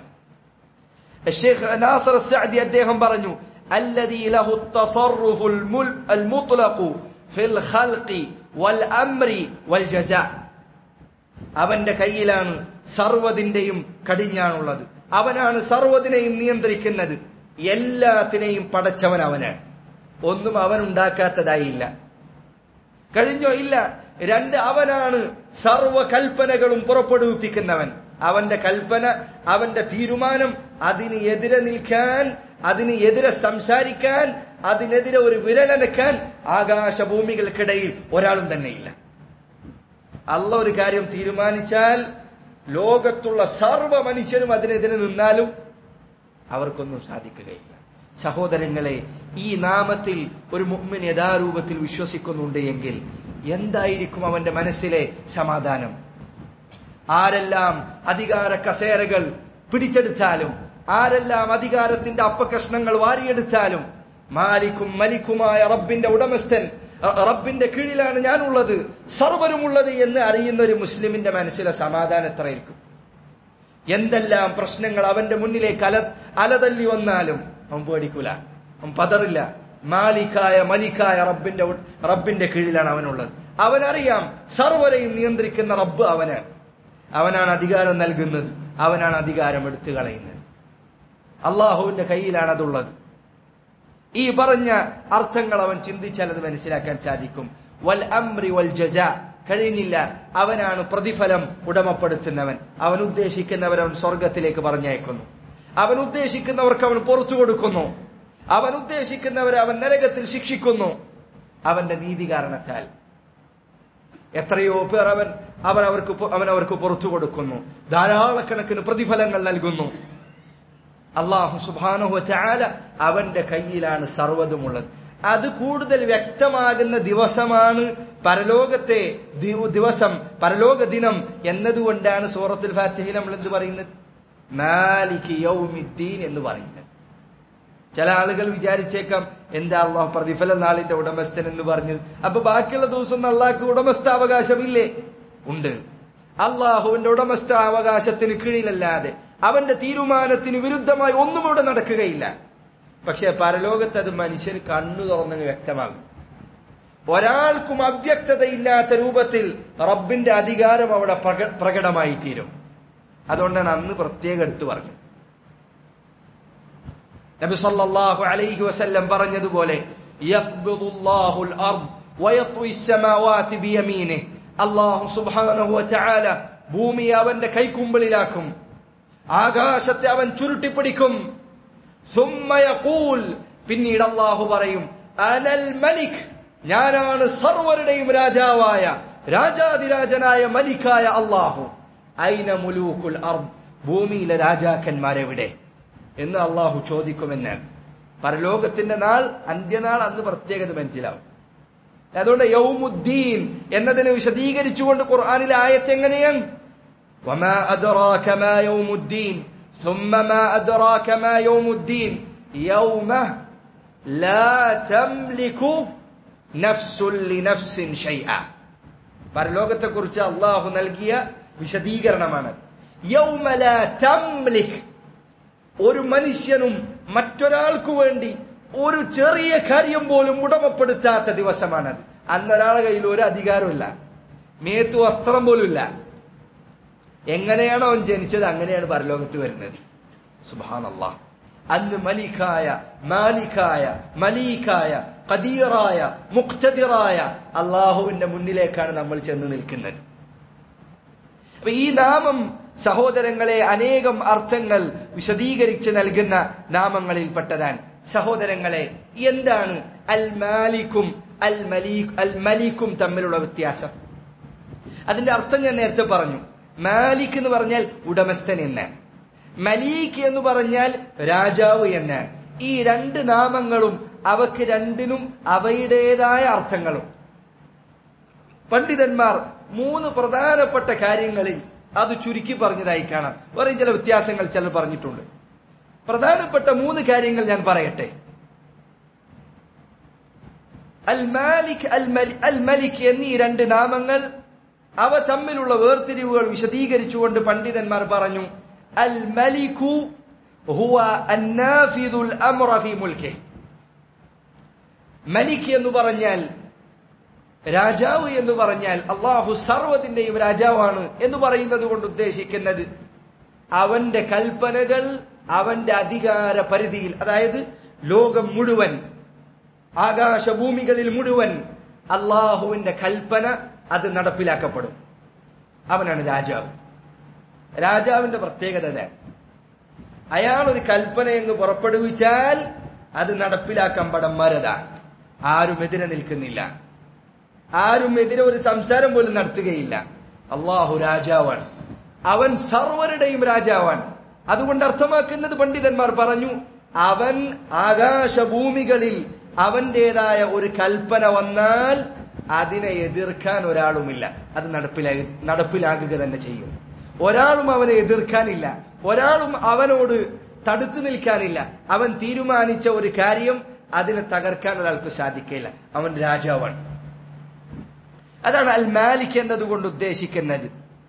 الشيخ ناصر السعدي അദ്ദേഹം പറഞ്ഞു الذي له التصرف المطلق في الخلق والامر والجزاء അവന്റെ കയ്യിലാണ് സർവ്വതിന്റെയും കടിഞ്ഞാണുള്ളത് അവനാണ് സർവ്വതിനെയും നിയന്ത്രിക്കുന്നത് എല്ലാത്തിനെയും പടച്ചവൻ അവനാണ് ഒന്നും അവൻ ഉണ്ടാക്കാത്തതായില്ല കഴിഞ്ഞോ ഇല്ല രണ്ട് അവനാണ് സർവ കൽപ്പനകളും പുറപ്പെടുവിപ്പിക്കുന്നവൻ അവന്റെ കൽപ്പന അവന്റെ തീരുമാനം അതിന് എതിരെ നിൽക്കാൻ അതിന് എതിരെ സംസാരിക്കാൻ അതിനെതിരെ ഒരു വിരലനക്കാൻ ആകാശഭൂമികൾക്കിടയിൽ ഒരാളും തന്നെയില്ല അല്ല ഒരു കാര്യം തീരുമാനിച്ചാൽ ലോകത്തുള്ള സർവ മനുഷ്യരും അതിനെതിരെ നിന്നാലും അവർക്കൊന്നും സാധിക്കുകയില്ല സഹോദരങ്ങളെ ഈ നാമത്തിൽ ഒരു മുമ്മിൻ യഥാരൂപത്തിൽ വിശ്വസിക്കുന്നുണ്ട് എങ്കിൽ എന്തായിരിക്കും അവന്റെ മനസ്സിലെ സമാധാനം ആരെല്ലാം അധികാര കസേരകൾ പിടിച്ചെടുത്താലും ആരെല്ലാം അധികാരത്തിന്റെ അപ്പകഷ്ണങ്ങൾ വാരിയെടുത്താലും മാലിക്കും മലിക്കുമായ റബ്ബിന്റെ ഉടമസ്ഥൻ റബ്ബിന്റെ കീഴിലാണ് ഞാനുള്ളത് സർവരുമുള്ളത് എന്ന് അറിയുന്ന ഒരു മുസ്ലിമിന്റെ മനസ്സിലെ സമാധാനം എത്രയിരിക്കും എന്തെല്ലാം പ്രശ്നങ്ങൾ അവന്റെ മുന്നിലേക്ക് അല അലതല്ലി വന്നാലും അവൻ പേടിക്കൂല അവൻ പതറില്ല മാലിക്കായ മലിക്കായ റബ്ബിന്റെ റബ്ബിന്റെ കീഴിലാണ് അവനുള്ളത് അവനറിയാം സർവരെയും നിയന്ത്രിക്കുന്ന റബ്ബ് അവനാണ് അവനാണ് അധികാരം നൽകുന്നത് അവനാണ് അധികാരം എടുത്തു കളയുന്നത് അള്ളാഹുവിന്റെ കയ്യിലാണ് അതുള്ളത് ഈ പറഞ്ഞ അർത്ഥങ്ങൾ അവൻ ചിന്തിച്ചാൽ അത് മനസ്സിലാക്കാൻ സാധിക്കും വൽ അംറി വൽ ജജ കഴിയുന്നില്ല അവനാണ് പ്രതിഫലം ഉടമപ്പെടുത്തുന്നവൻ അവൻ ഉദ്ദേശിക്കുന്നവർ അവൻ സ്വർഗത്തിലേക്ക് പറഞ്ഞയക്കുന്നു അവൻ ഉദ്ദേശിക്കുന്നവർക്ക് അവൻ പുറത്തു കൊടുക്കുന്നു അവൻ ഉദ്ദേശിക്കുന്നവരെ അവൻ നരകത്തിൽ ശിക്ഷിക്കുന്നു അവന്റെ നീതി കാരണത്താൽ എത്രയോ പേർ അവൻ അവൻ അവർക്ക് അവൻ അവർക്ക് പുറത്തു കൊടുക്കുന്നു ധാരാളക്കണക്കിന് പ്രതിഫലങ്ങൾ നൽകുന്നു അള്ളാഹു സുബാനുഹു ചാല അവന്റെ കയ്യിലാണ് സർവ്വതുമുള്ളത് അത് കൂടുതൽ വ്യക്തമാകുന്ന ദിവസമാണ് പരലോകത്തെ ദിവസം പരലോക ദിനം എന്നതുകൊണ്ടാണ് സൂറത്തുൽ ഫാത്തിഹയിൽ നമ്മൾ എന്ത് പറയുന്നത് മാലിക് യൗമിദ്ദീൻ എന്ന് പറയുന്നത് ചില ആളുകൾ വിചാരിച്ചേക്കാം എന്താ അള്ളാഹു പ്രതിഫല നാളിന്റെ ഉടമസ്ഥൻ എന്ന് പറഞ്ഞത് അപ്പൊ ബാക്കിയുള്ള ദിവസം അള്ളാഹ്ക്ക് ഉടമസ്ഥാവകാശമില്ലേ ഉണ്ട് അള്ളാഹുവിന്റെ ഉടമസ്ഥാവകാശത്തിന് കീഴിലല്ലാതെ അവന്റെ തീരുമാനത്തിന് വിരുദ്ധമായി ഒന്നും ഇവിടെ നടക്കുകയില്ല പക്ഷെ പരലോകത്ത് അത് മനുഷ്യന് കണ്ണു തുറന്നങ്ങ് വ്യക്തമാകും ഒരാൾക്കും അവ്യക്തതയില്ലാത്ത രൂപത്തിൽ റബ്ബിന്റെ അധികാരം അവിടെ പ്രകടമായി തീരും അതുകൊണ്ടാണ് അന്ന് പ്രത്യേകം എടുത്തു പറഞ്ഞത് നബി സല്ലല്ലാഹു അലൈഹി വസല്ലം പറഞ്ഞതുപോലെ യഖ്ബിദുല്ലാഹുൽ അർദ് വയത്വി السماوات ബിയമീനിഹി അല്ലാഹു സുബ്ഹാനഹു വതആല ഭൂമി അവന്റെ കൈക്കുമ്പിളിലാക്കും ആകാശത്തെ അവൻ ചുരുട്ടിപ്പിടിക്കും സുമ്മ യഖൂൽ പിന്നീട് അല്ലാഹു പറയും അനൽ മലിക് ഞാനാണ് സർവരുടെയും രാജാവായ രാജാതിരാജനായ മലിക്കായ അല്ലാഹു ഐന മുലൂക്കുൽ അർദ് ഭൂമിയിലെ രാജാക്കന്മാരെവിടെ എന്ന് അള്ളാഹു ചോദിക്കുമെന്ന് പരലോകത്തിന്റെ നാൾ അന്ത്യനാൾ അന്ന് പ്രത്യേകത മനസ്സിലാവും അതുകൊണ്ട് യൗമുദ്ദീൻ എന്നതിനെ വിശദീകരിച്ചുകൊണ്ട് ഖുർആാനിലെ ആയത്ത് എങ്ങനെയാണ് وما أدراك ما يوم الدين ثم ما أدراك ما يوم الدين يوم لا تملك نفس لنفس شيئا പരലോകത്തെ കുറിച്ച് അള്ളാഹു നൽകിയ വിശദീകരണമാണ് യൗമ ലാ തംലിക് ഒരു മനുഷ്യനും മറ്റൊരാൾക്കു വേണ്ടി ഒരു ചെറിയ കാര്യം പോലും ഉടമപ്പെടുത്താത്ത ദിവസമാണത് അന്നൊരാളെ കയ്യിൽ ഒരു അധികാരമില്ല മേത്ത് വസ്ത്രം പോലും ഇല്ല എങ്ങനെയാണോ അവൻ ജനിച്ചത് അങ്ങനെയാണ് പരലോകത്ത് വരുന്നത് സുബാനല്ലാ അന്ന് മലിക്കായ മാലിക്കായ മലീക്കായ കദീറായ മുക്തദിറായ അള്ളാഹുവിന്റെ മുന്നിലേക്കാണ് നമ്മൾ ചെന്ന് നിൽക്കുന്നത് അപ്പൊ ഈ നാമം സഹോദരങ്ങളെ അനേകം അർത്ഥങ്ങൾ വിശദീകരിച്ച് നൽകുന്ന നാമങ്ങളിൽപ്പെട്ടതാണ് സഹോദരങ്ങളെ എന്താണ് അൽ മാലിക്കും അൽ മലീഖ് അൽ മലീക്കും തമ്മിലുള്ള വ്യത്യാസം അതിന്റെ അർത്ഥം ഞാൻ നേരത്തെ പറഞ്ഞു മാലിക് എന്ന് പറഞ്ഞാൽ ഉടമസ്ഥൻ എന്ന് മലീഖ് എന്ന് പറഞ്ഞാൽ രാജാവ് എന്ന് ഈ രണ്ട് നാമങ്ങളും അവക്ക് രണ്ടിനും അവയുടേതായ അർത്ഥങ്ങളും പണ്ഡിതന്മാർ മൂന്ന് പ്രധാനപ്പെട്ട കാര്യങ്ങളിൽ അത് ചുരുക്കി പറഞ്ഞതായി കാണാം വേറെ ചില വ്യത്യാസങ്ങൾ ചിലർ പറഞ്ഞിട്ടുണ്ട് പ്രധാനപ്പെട്ട മൂന്ന് കാര്യങ്ങൾ ഞാൻ പറയട്ടെ അൽ മാലിക് അൽ മലി അൽ മലിക് എന്നീ രണ്ട് നാമങ്ങൾ അവ തമ്മിലുള്ള വേർതിരിവുകൾ വിശദീകരിച്ചുകൊണ്ട് പണ്ഡിതന്മാർ പറഞ്ഞു അൽ മലികു ഹുവ അന്നാഫിദുൽ അംറ ഫി മുൽക്കിഹി മലിക് എന്ന് പറഞ്ഞാൽ രാജാവ് എന്ന് പറഞ്ഞാൽ അള്ളാഹു സർവത്തിന്റെയും രാജാവാണ് എന്ന് പറയുന്നത് കൊണ്ട് ഉദ്ദേശിക്കുന്നത് അവന്റെ കൽപ്പനകൾ അവന്റെ അധികാര പരിധിയിൽ അതായത് ലോകം മുഴുവൻ ആകാശഭൂമികളിൽ മുഴുവൻ അള്ളാഹുവിന്റെ കൽപ്പന അത് നടപ്പിലാക്കപ്പെടും അവനാണ് രാജാവ് രാജാവിന്റെ പ്രത്യേകത അതാണ് അയാൾ ഒരു കൽപ്പന എന്ന് പുറപ്പെടുവിച്ചാൽ അത് നടപ്പിലാക്കാൻ പടന്മാരതാണ് ആരും എതിരെ നിൽക്കുന്നില്ല ആരും എതിരെ ഒരു സംസാരം പോലും നടത്തുകയില്ല അള്ളാഹു രാജാവാണ് അവൻ സർവരുടെയും രാജാവാണ് അതുകൊണ്ട് അർത്ഥമാക്കുന്നത് പണ്ഡിതന്മാർ പറഞ്ഞു അവൻ ആകാശഭൂമികളിൽ അവന്റേതായ ഒരു കൽപ്പന വന്നാൽ അതിനെ എതിർക്കാൻ ഒരാളുമില്ല അത് നടപ്പിലാ നടപ്പിലാകുക തന്നെ ചെയ്യും ഒരാളും അവനെ എതിർക്കാനില്ല ഒരാളും അവനോട് തടുത്തു നിൽക്കാനില്ല അവൻ തീരുമാനിച്ച ഒരു കാര്യം അതിനെ തകർക്കാൻ ഒരാൾക്ക് സാധിക്കില്ല അവൻ രാജാവാണ് അതാണ് അൽ മാലിക് എന്നതുകൊണ്ട് ഉദ്ദേശിക്കുന്നത്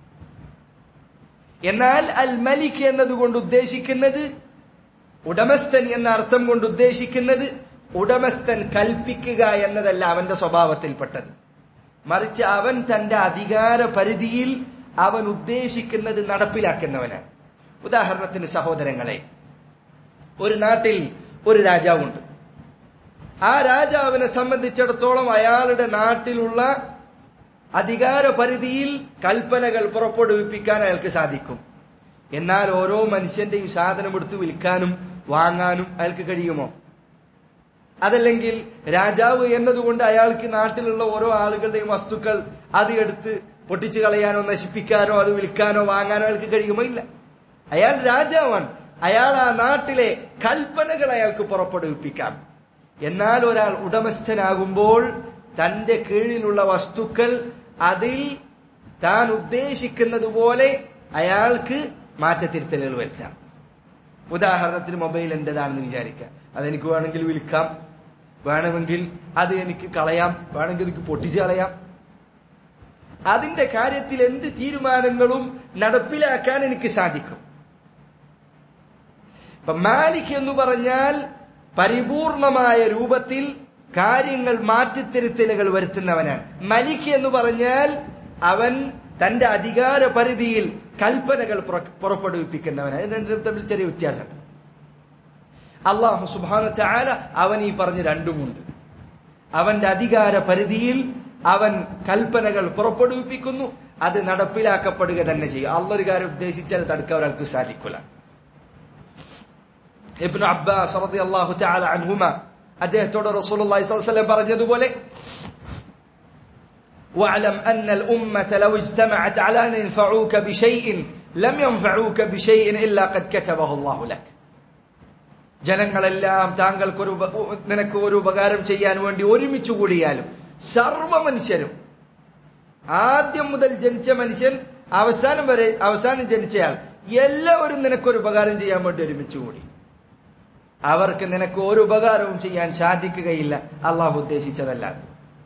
എന്നാൽ അൽ മലിക് എന്നതുകൊണ്ട് ഉദ്ദേശിക്കുന്നത് ഉടമസ്ഥൻ എന്ന അർത്ഥം കൊണ്ട് ഉദ്ദേശിക്കുന്നത് ഉടമസ്ഥൻ കൽപ്പിക്കുക എന്നതല്ല അവന്റെ സ്വഭാവത്തിൽപ്പെട്ടത് മറിച്ച് അവൻ തന്റെ അധികാര പരിധിയിൽ അവൻ ഉദ്ദേശിക്കുന്നത് നടപ്പിലാക്കുന്നവനാണ് ഉദാഹരണത്തിന് സഹോദരങ്ങളെ ഒരു നാട്ടിൽ ഒരു രാജാവുണ്ട് ആ രാജാവിനെ സംബന്ധിച്ചിടത്തോളം അയാളുടെ നാട്ടിലുള്ള അധികാര പരിധിയിൽ കൽപ്പനകൾ പുറപ്പെടുവിപ്പിക്കാൻ അയാൾക്ക് സാധിക്കും എന്നാൽ ഓരോ മനുഷ്യന്റെയും സാധനം എടുത്ത് വിൽക്കാനും വാങ്ങാനും അയാൾക്ക് കഴിയുമോ അതല്ലെങ്കിൽ രാജാവ് എന്നതുകൊണ്ട് അയാൾക്ക് നാട്ടിലുള്ള ഓരോ ആളുകളുടെയും വസ്തുക്കൾ അത് എടുത്ത് പൊട്ടിച്ചു കളയാനോ നശിപ്പിക്കാനോ അത് വിൽക്കാനോ വാങ്ങാനോ അയാൾക്ക് കഴിയുമോ ഇല്ല അയാൾ രാജാവാണ് അയാൾ ആ നാട്ടിലെ കൽപ്പനകൾ അയാൾക്ക് പുറപ്പെടുവിപ്പിക്കാം എന്നാൽ ഒരാൾ ഉടമസ്ഥനാകുമ്പോൾ തന്റെ കീഴിലുള്ള വസ്തുക്കൾ അതിൽ താൻ ഉദ്ദേശിക്കുന്നത് പോലെ അയാൾക്ക് മാറ്റത്തിരുത്തലുകൾ വരുത്താം ഉദാഹരണത്തിന് മൊബൈൽ എന്റേതാണെന്ന് വിചാരിക്കാം അതെനിക്ക് വേണമെങ്കിൽ വിൽക്കാം വേണമെങ്കിൽ അത് എനിക്ക് കളയാം വേണമെങ്കിൽ എനിക്ക് പൊട്ടിച്ചു കളയാം അതിന്റെ കാര്യത്തിൽ എന്ത് തീരുമാനങ്ങളും നടപ്പിലാക്കാൻ എനിക്ക് സാധിക്കും ഇപ്പൊ മാലിക് എന്ന് പറഞ്ഞാൽ പരിപൂർണമായ രൂപത്തിൽ കാര്യങ്ങൾ മാറ്റിത്തിരുത്തലുകൾ വരുത്തുന്നവനാണ് മലിക് എന്ന് പറഞ്ഞാൽ അവൻ തന്റെ അധികാര പരിധിയിൽ കൽപ്പനകൾ പുറപ്പെടുവിപ്പിക്കുന്നവനാണ് ഇത് രണ്ടും തമ്മിൽ ചെറിയ വ്യത്യാസമുണ്ട് അള്ളാഹു സുബാന ചാല അവൻ ഈ പറഞ്ഞ രണ്ടുമുണ്ട് അവന്റെ അധികാര പരിധിയിൽ അവൻ കൽപ്പനകൾ പുറപ്പെടുവിപ്പിക്കുന്നു അത് നടപ്പിലാക്കപ്പെടുക തന്നെ ചെയ്യും അള്ളൊരു കാര്യം ഉദ്ദേശിച്ചാൽ തടുക്കാൻ ഒരാൾക്ക് സാധിക്കില്ല ഇബ്നു അബ്ബാസ് റളിയല്ലാഹു തആല അൻഹുമ അദ്ദേഹത്തോട് റസൂലുള്ളാഹി സ്വല്ലല്ലാഹു അലൈഹി വസല്ലം പറഞ്ഞതുപോലെ واعلم أن الأمة لو اجتمعت على أن ينفعوك بشيء لم ينفعوك بشيء إلا قد كتبه الله لك ജനങ്ങളെല്ലാം താങ്കൾക്കൊരു നിനക്ക് ഒരു ഉപകാരം ചെയ്യാൻ വേണ്ടി ഒരുമിച്ച് കൂടിയാലും സർവ മനുഷ്യരും ആദ്യം മുതൽ ജനിച്ച മനുഷ്യൻ അവസാനം വരെ അവസാനം ജനിച്ചയാൾ എല്ലാവരും നിനക്കൊരു ഉപകാരം ചെയ്യാൻ വേണ്ടി ഒരുമിച്ച് കൂടി അവർക്ക് നിനക്ക് ഒരു ഉപകാരവും ചെയ്യാൻ സാധിക്കുകയില്ല അള്ളാഹു ഉദ്ദേശിച്ചതല്ലാതെ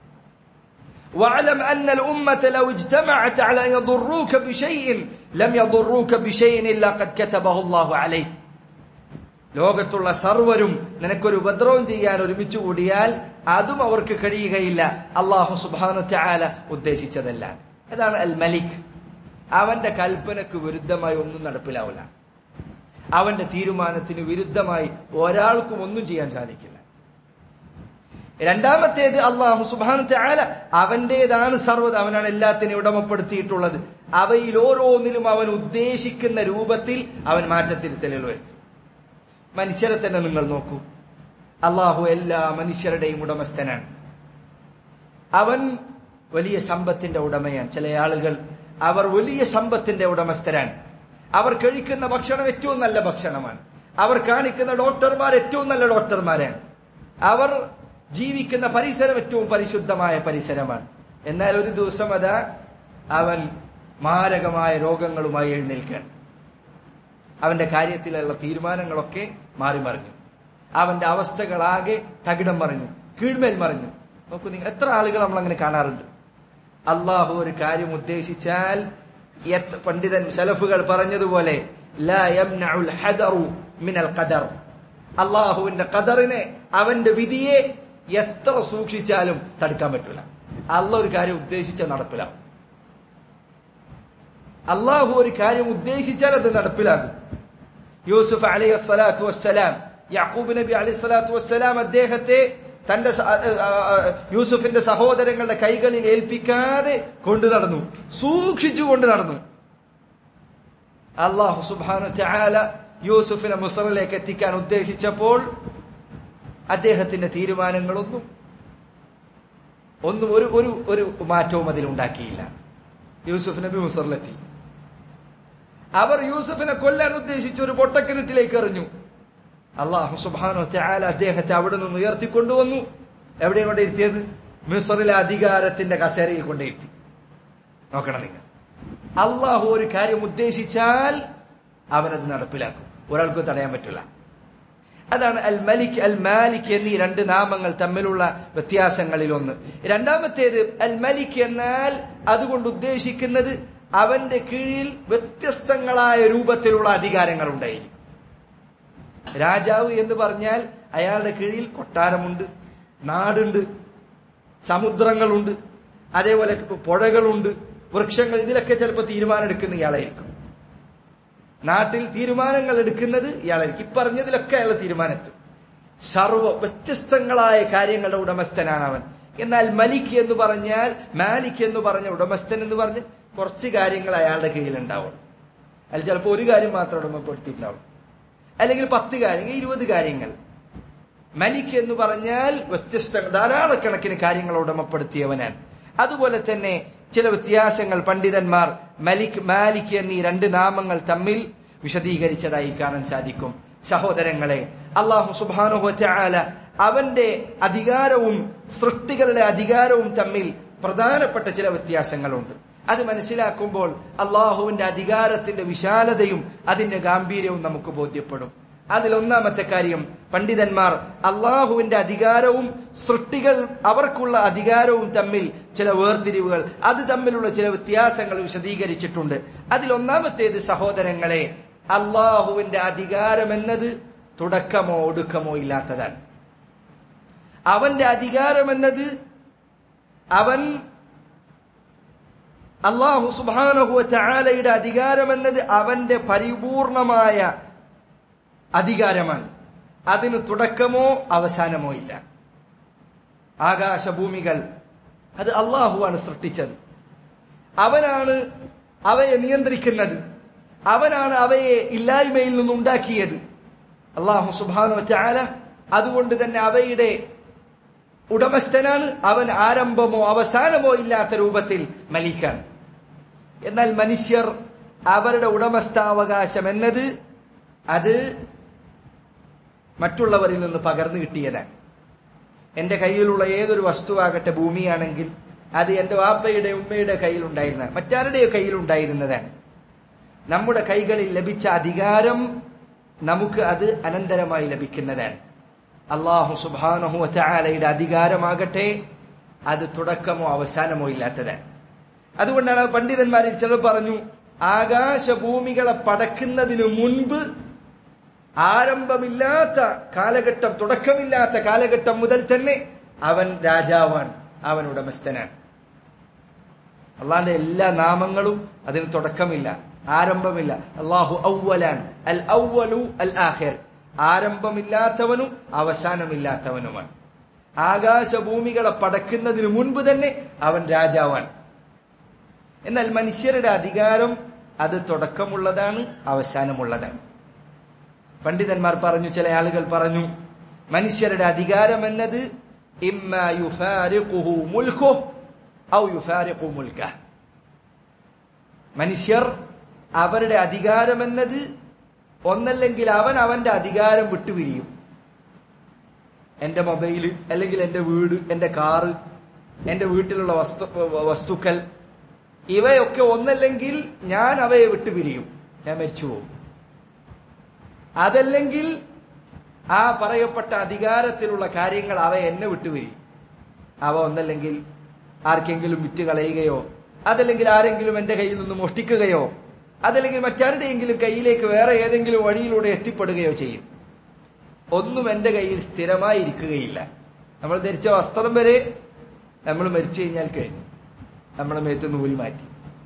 واعلم أن الأمة لو اجتمعت على أن يضروك بشيء لم يضروك بشيء إلا قد كتبه الله عليك ലോകത്തുള്ള സർവരും നിനക്കൊരു ഉപദ്രവം ചെയ്യാൻ ഒരുമിച്ച് കൂടിയാൽ അതും അവർക്ക് കഴിയുകയില്ല അള്ളാഹു സുബാനത്തെ ആല ഉദ്ദേശിച്ചതല്ല അതാണ് അൽ മലിക് അവന്റെ കൽപ്പനക്ക് വിരുദ്ധമായി ഒന്നും നടപ്പിലാവില്ല അവന്റെ തീരുമാനത്തിന് വിരുദ്ധമായി ഒരാൾക്കും ഒന്നും ചെയ്യാൻ സാധിക്കില്ല രണ്ടാമത്തേത് അള്ളാഹു സുബാനത്തെ ആല അവന്റേതാണ് സർവ്വത് അവനാണ് എല്ലാത്തിനെയും ഉടമപ്പെടുത്തിയിട്ടുള്ളത് അവയിൽ ഓരോന്നിലും അവൻ ഉദ്ദേശിക്കുന്ന രൂപത്തിൽ അവൻ മാറ്റത്തിരുത്തലുകൾ വരുത്തും മനുഷ്യരെ തന്നെ നിങ്ങൾ നോക്കൂ അള്ളാഹു എല്ലാ മനുഷ്യരുടെയും ഉടമസ്ഥനാണ് അവൻ വലിയ സമ്പത്തിന്റെ ഉടമയാണ് ചില ആളുകൾ അവർ വലിയ സമ്പത്തിന്റെ ഉടമസ്ഥരാണ് അവർ കഴിക്കുന്ന ഭക്ഷണം ഏറ്റവും നല്ല ഭക്ഷണമാണ് അവർ കാണിക്കുന്ന ഡോക്ടർമാർ ഏറ്റവും നല്ല ഡോക്ടർമാരാണ് അവർ ജീവിക്കുന്ന പരിസരം ഏറ്റവും പരിശുദ്ധമായ പരിസരമാണ് എന്നാൽ ഒരു ദിവസം അതാ അവൻ മാരകമായ രോഗങ്ങളുമായി എഴുന്നേൽക്കാൻ അവന്റെ കാര്യത്തിലുള്ള തീരുമാനങ്ങളൊക്കെ മാറി മറിഞ്ഞു അവന്റെ അവസ്ഥകളാകെ തകിടം മറിഞ്ഞു കീഴ്മേൽ മറിഞ്ഞു നോക്കൂ നിങ്ങൾ എത്ര ആളുകൾ നമ്മൾ അങ്ങനെ കാണാറുണ്ട് അള്ളാഹു ഒരു കാര്യം ഉദ്ദേശിച്ചാൽ എത്ര- പണ്ഡിതൻ സലഫുകൾ പറഞ്ഞതുപോലെ ലാ യംനഉൽ ഹദറു മിനൽ ഖദർ അള്ളാഹുവിന്റെ ഖദറിനെ അവന്റെ വിധിയെ എത്ര സൂക്ഷിച്ചാലും തടുക്കാൻ പറ്റൂല അള്ളാഹ് ഒരു കാര്യം ഉദ്ദേശിച്ച നടപ്പിലാവും അള്ളാഹു ഒരു കാര്യം ഉദ്ദേശിച്ചാൽ അത് നടപ്പിലാകും യൂസുഫ് അലൈഹി സ്വലാത്തു വസ്സലാം യാക്കൂബ് നബി അലൈഹി സ്വലാത്തു വസ്സലാം അദ്ദേഹത്തെ തന്റെ സ- ആ, ആ, ആ, യൂസുഫിന്റെ സഹോദരങ്ങളുടെ കൈകളിൽ ഏൽപ്പിക്കാതെ കൊണ്ടു നടന്നു സൂക്ഷിച്ചു കൊണ്ട് നടന്നു അള്ളാഹു സുബാനു ചാല യൂസുഫിനെ മുസറിലേക്ക് എത്തിക്കാൻ ഉദ്ദേശിച്ചപ്പോൾ അദ്ദേഹത്തിന്റെ തീരുമാനങ്ങളൊന്നും ഒന്നും ഒരു ഒരു ഒരു മാറ്റവും അതിലുണ്ടാക്കിയില്ല യൂസുഫ് നബി മുസറിലെത്തി അവർ യൂസുഫിനെ കൊല്ലാൻ ഉദ്ദേശിച്ച് ഒരു പൊട്ടക്കിണറ്റിലേക്ക് എറിഞ്ഞു അള്ളാഹു സുബാനോ ചാല അദ്ദേഹത്തെ അവിടെ നിന്ന് ഉയർത്തിക്കൊണ്ടുവന്നു എവിടെ കൊണ്ടിരുത്തിയത് മിസറിലെ അധികാരത്തിന്റെ കസേരയിൽ കൊണ്ടിരുത്തി നോക്കണം നിങ്ങൾ അള്ളാഹു ഒരു കാര്യം ഉദ്ദേശിച്ചാൽ അവനത് നടപ്പിലാക്കും ഒരാൾക്കും തടയാൻ പറ്റില്ല അതാണ് അൽ മലിക് അൽ മാലിക് എന്നീ രണ്ട് നാമങ്ങൾ തമ്മിലുള്ള വ്യത്യാസങ്ങളിൽ ഒന്ന് രണ്ടാമത്തേത് അൽ മലിക് എന്നാൽ അതുകൊണ്ട് ഉദ്ദേശിക്കുന്നത് അവന്റെ കീഴിൽ വ്യത്യസ്തങ്ങളായ രൂപത്തിലുള്ള അധികാരങ്ങൾ ഉണ്ടായിരിക്കും രാജാവ് എന്ന് പറഞ്ഞാൽ അയാളുടെ കീഴിൽ കൊട്ടാരമുണ്ട് നാടുണ്ട് സമുദ്രങ്ങളുണ്ട് അതേപോലെ പുഴകളുണ്ട് വൃക്ഷങ്ങൾ ഇതിലൊക്കെ ചിലപ്പോൾ തീരുമാനം എടുക്കുന്ന ഇയാളായിരിക്കും നാട്ടിൽ തീരുമാനങ്ങൾ എടുക്കുന്നത് ഇയാളായിരിക്കും ഇപ്പറഞ്ഞതിലൊക്കെ അയാൾ തീരുമാനത്തും സർവ വ്യത്യസ്തങ്ങളായ കാര്യങ്ങളുടെ ഉടമസ്ഥനാണ് അവൻ എന്നാൽ മലിക് എന്ന് പറഞ്ഞാൽ മാലിക് എന്ന് പറഞ്ഞ ഉടമസ്ഥൻ എന്ന് പറഞ്ഞ് കുറച്ച് കാര്യങ്ങൾ അയാളുടെ കീഴിലുണ്ടാവും അതിൽ ചിലപ്പോൾ ഒരു കാര്യം മാത്രം ഉടമപ്പെടുത്തിയിട്ടുണ്ടാവും അല്ലെങ്കിൽ പത്ത് കാര്യങ്ങൾ ഇരുപത് കാര്യങ്ങൾ മലിക് എന്ന് പറഞ്ഞാൽ വ്യത്യസ്ത ധാരാളക്കണക്കിന് കാര്യങ്ങൾ ഉടമപ്പെടുത്തിയവനാണ് അതുപോലെ തന്നെ ചില വ്യത്യാസങ്ങൾ പണ്ഡിതന്മാർ മലിക് മാലിക് എന്നീ രണ്ട് നാമങ്ങൾ തമ്മിൽ വിശദീകരിച്ചതായി കാണാൻ സാധിക്കും സഹോദരങ്ങളെ അള്ളാഹു സുബാനുഹു ചാല അവന്റെ അധികാരവും സൃഷ്ടികളുടെ അധികാരവും തമ്മിൽ പ്രധാനപ്പെട്ട ചില വ്യത്യാസങ്ങളുണ്ട് അത് മനസ്സിലാക്കുമ്പോൾ അള്ളാഹുവിന്റെ അധികാരത്തിന്റെ വിശാലതയും അതിന്റെ ഗാംഭീര്യവും നമുക്ക് ബോധ്യപ്പെടും അതിലൊന്നാമത്തെ കാര്യം പണ്ഡിതന്മാർ അള്ളാഹുവിന്റെ അധികാരവും സൃഷ്ടികൾ അവർക്കുള്ള അധികാരവും തമ്മിൽ ചില വേർതിരിവുകൾ അത് തമ്മിലുള്ള ചില വ്യത്യാസങ്ങൾ വിശദീകരിച്ചിട്ടുണ്ട് അതിലൊന്നാമത്തേത് സഹോദരങ്ങളെ അള്ളാഹുവിന്റെ അധികാരം എന്നത് തുടക്കമോ ഒടുക്കമോ ഇല്ലാത്തതാണ് അവന്റെ അധികാരം എന്നത് അവൻ അള്ളാഹു സുബാനഹുവ ചാലയുടെ അധികാരം എന്നത് അവന്റെ പരിപൂർണമായ അധികാരമാണ് അതിന് തുടക്കമോ അവസാനമോ ഇല്ല ആകാശഭൂമികൾ അത് അള്ളാഹുവാണ് സൃഷ്ടിച്ചത് അവനാണ് അവയെ നിയന്ത്രിക്കുന്നത് അവനാണ് അവയെ ഇല്ലായ്മയിൽ നിന്നുണ്ടാക്കിയത് അള്ളാഹു സുബാനു ചാല അതുകൊണ്ട് തന്നെ അവയുടെ ഉടമസ്ഥനാണ് അവൻ ആരംഭമോ അവസാനമോ ഇല്ലാത്ത രൂപത്തിൽ മലിക്കാണ് എന്നാൽ മനുഷ്യർ അവരുടെ ഉടമസ്ഥാവകാശം എന്നത് അത് മറ്റുള്ളവരിൽ നിന്ന് പകർന്നു കിട്ടിയതാണ് എന്റെ കയ്യിലുള്ള ഏതൊരു വസ്തുവാകട്ടെ ഭൂമിയാണെങ്കിൽ അത് എന്റെ വാപ്പയുടെ ഉമ്മയുടെ കയ്യിലുണ്ടായിരുന്ന മറ്റാരുടെയോ കയ്യിലുണ്ടായിരുന്നതാണ് നമ്മുടെ കൈകളിൽ ലഭിച്ച അധികാരം നമുക്ക് അത് അനന്തരമായി ലഭിക്കുന്നതാണ് അള്ളാഹു സുബാനഹു ചാലയുടെ അധികാരമാകട്ടെ അത് തുടക്കമോ അവസാനമോ ഇല്ലാത്തതാണ് അതുകൊണ്ടാണ് പണ്ഡിതന്മാരിൽ ചിലർ പറഞ്ഞു ആകാശഭൂമികളെ പടക്കുന്നതിനു മുൻപ് ആരംഭമില്ലാത്ത കാലഘട്ടം തുടക്കമില്ലാത്ത കാലഘട്ടം മുതൽ തന്നെ അവൻ രാജാവാണ് അവൻ ഉടമസ്ഥനാണ് അള്ളാന്റെ എല്ലാ നാമങ്ങളും അതിന് തുടക്കമില്ല ആരംഭമില്ല അള്ളാഹു ഔവലാൻ അൽ ഔവലു അൽ ആഹിർ ആരംഭമില്ലാത്തവനും അവസാനമില്ലാത്തവനുമാണ് ആകാശഭൂമികളെ പടക്കുന്നതിന് മുൻപ് തന്നെ അവൻ രാജാവാണ് എന്നാൽ മനുഷ്യരുടെ അധികാരം അത് തുടക്കമുള്ളതാണ് അവസാനമുള്ളതാണ് പണ്ഡിതന്മാർ പറഞ്ഞു ചില ആളുകൾ പറഞ്ഞു മനുഷ്യരുടെ അധികാരം എന്നത് ഇമ്മ യുഫാരിഖുഹു മുൽഖു ഔ യുഫാരിഖു മുൽക മനുഷ്യർ അവരുടെ അധികാരം എന്നത് ഒന്നല്ലെങ്കിൽ അവൻ അവന്റെ അധികാരം വിട്ടുപിരിയും എന്റെ മൊബൈല് അല്ലെങ്കിൽ എന്റെ വീട് എന്റെ കാറ് എന്റെ വീട്ടിലുള്ള വസ്തു വസ്തുക്കൾ ഇവയൊക്കെ ഒന്നല്ലെങ്കിൽ ഞാൻ അവയെ വിട്ടുപിരിയും ഞാൻ മരിച്ചു പോകും അതല്ലെങ്കിൽ ആ പറയപ്പെട്ട അധികാരത്തിലുള്ള കാര്യങ്ങൾ അവ എന്നെ വിട്ടുപിരിയും അവ ഒന്നല്ലെങ്കിൽ ആർക്കെങ്കിലും വിറ്റ് കളയുകയോ അതല്ലെങ്കിൽ ആരെങ്കിലും എന്റെ കയ്യിൽ നിന്ന് മോഷ്ടിക്കുകയോ അതല്ലെങ്കിൽ മറ്റാരുടെയെങ്കിലും കയ്യിലേക്ക് വേറെ ഏതെങ്കിലും വഴിയിലൂടെ എത്തിപ്പെടുകയോ ചെയ്യും ഒന്നും എന്റെ കയ്യിൽ സ്ഥിരമായി ഇരിക്കുകയില്ല നമ്മൾ ധരിച്ച വസ്ത്രം വരെ നമ്മൾ മരിച്ചു കഴിഞ്ഞാൽ കഴിഞ്ഞു നമ്മുടെ മേത്ത് നൂൽ മാറ്റി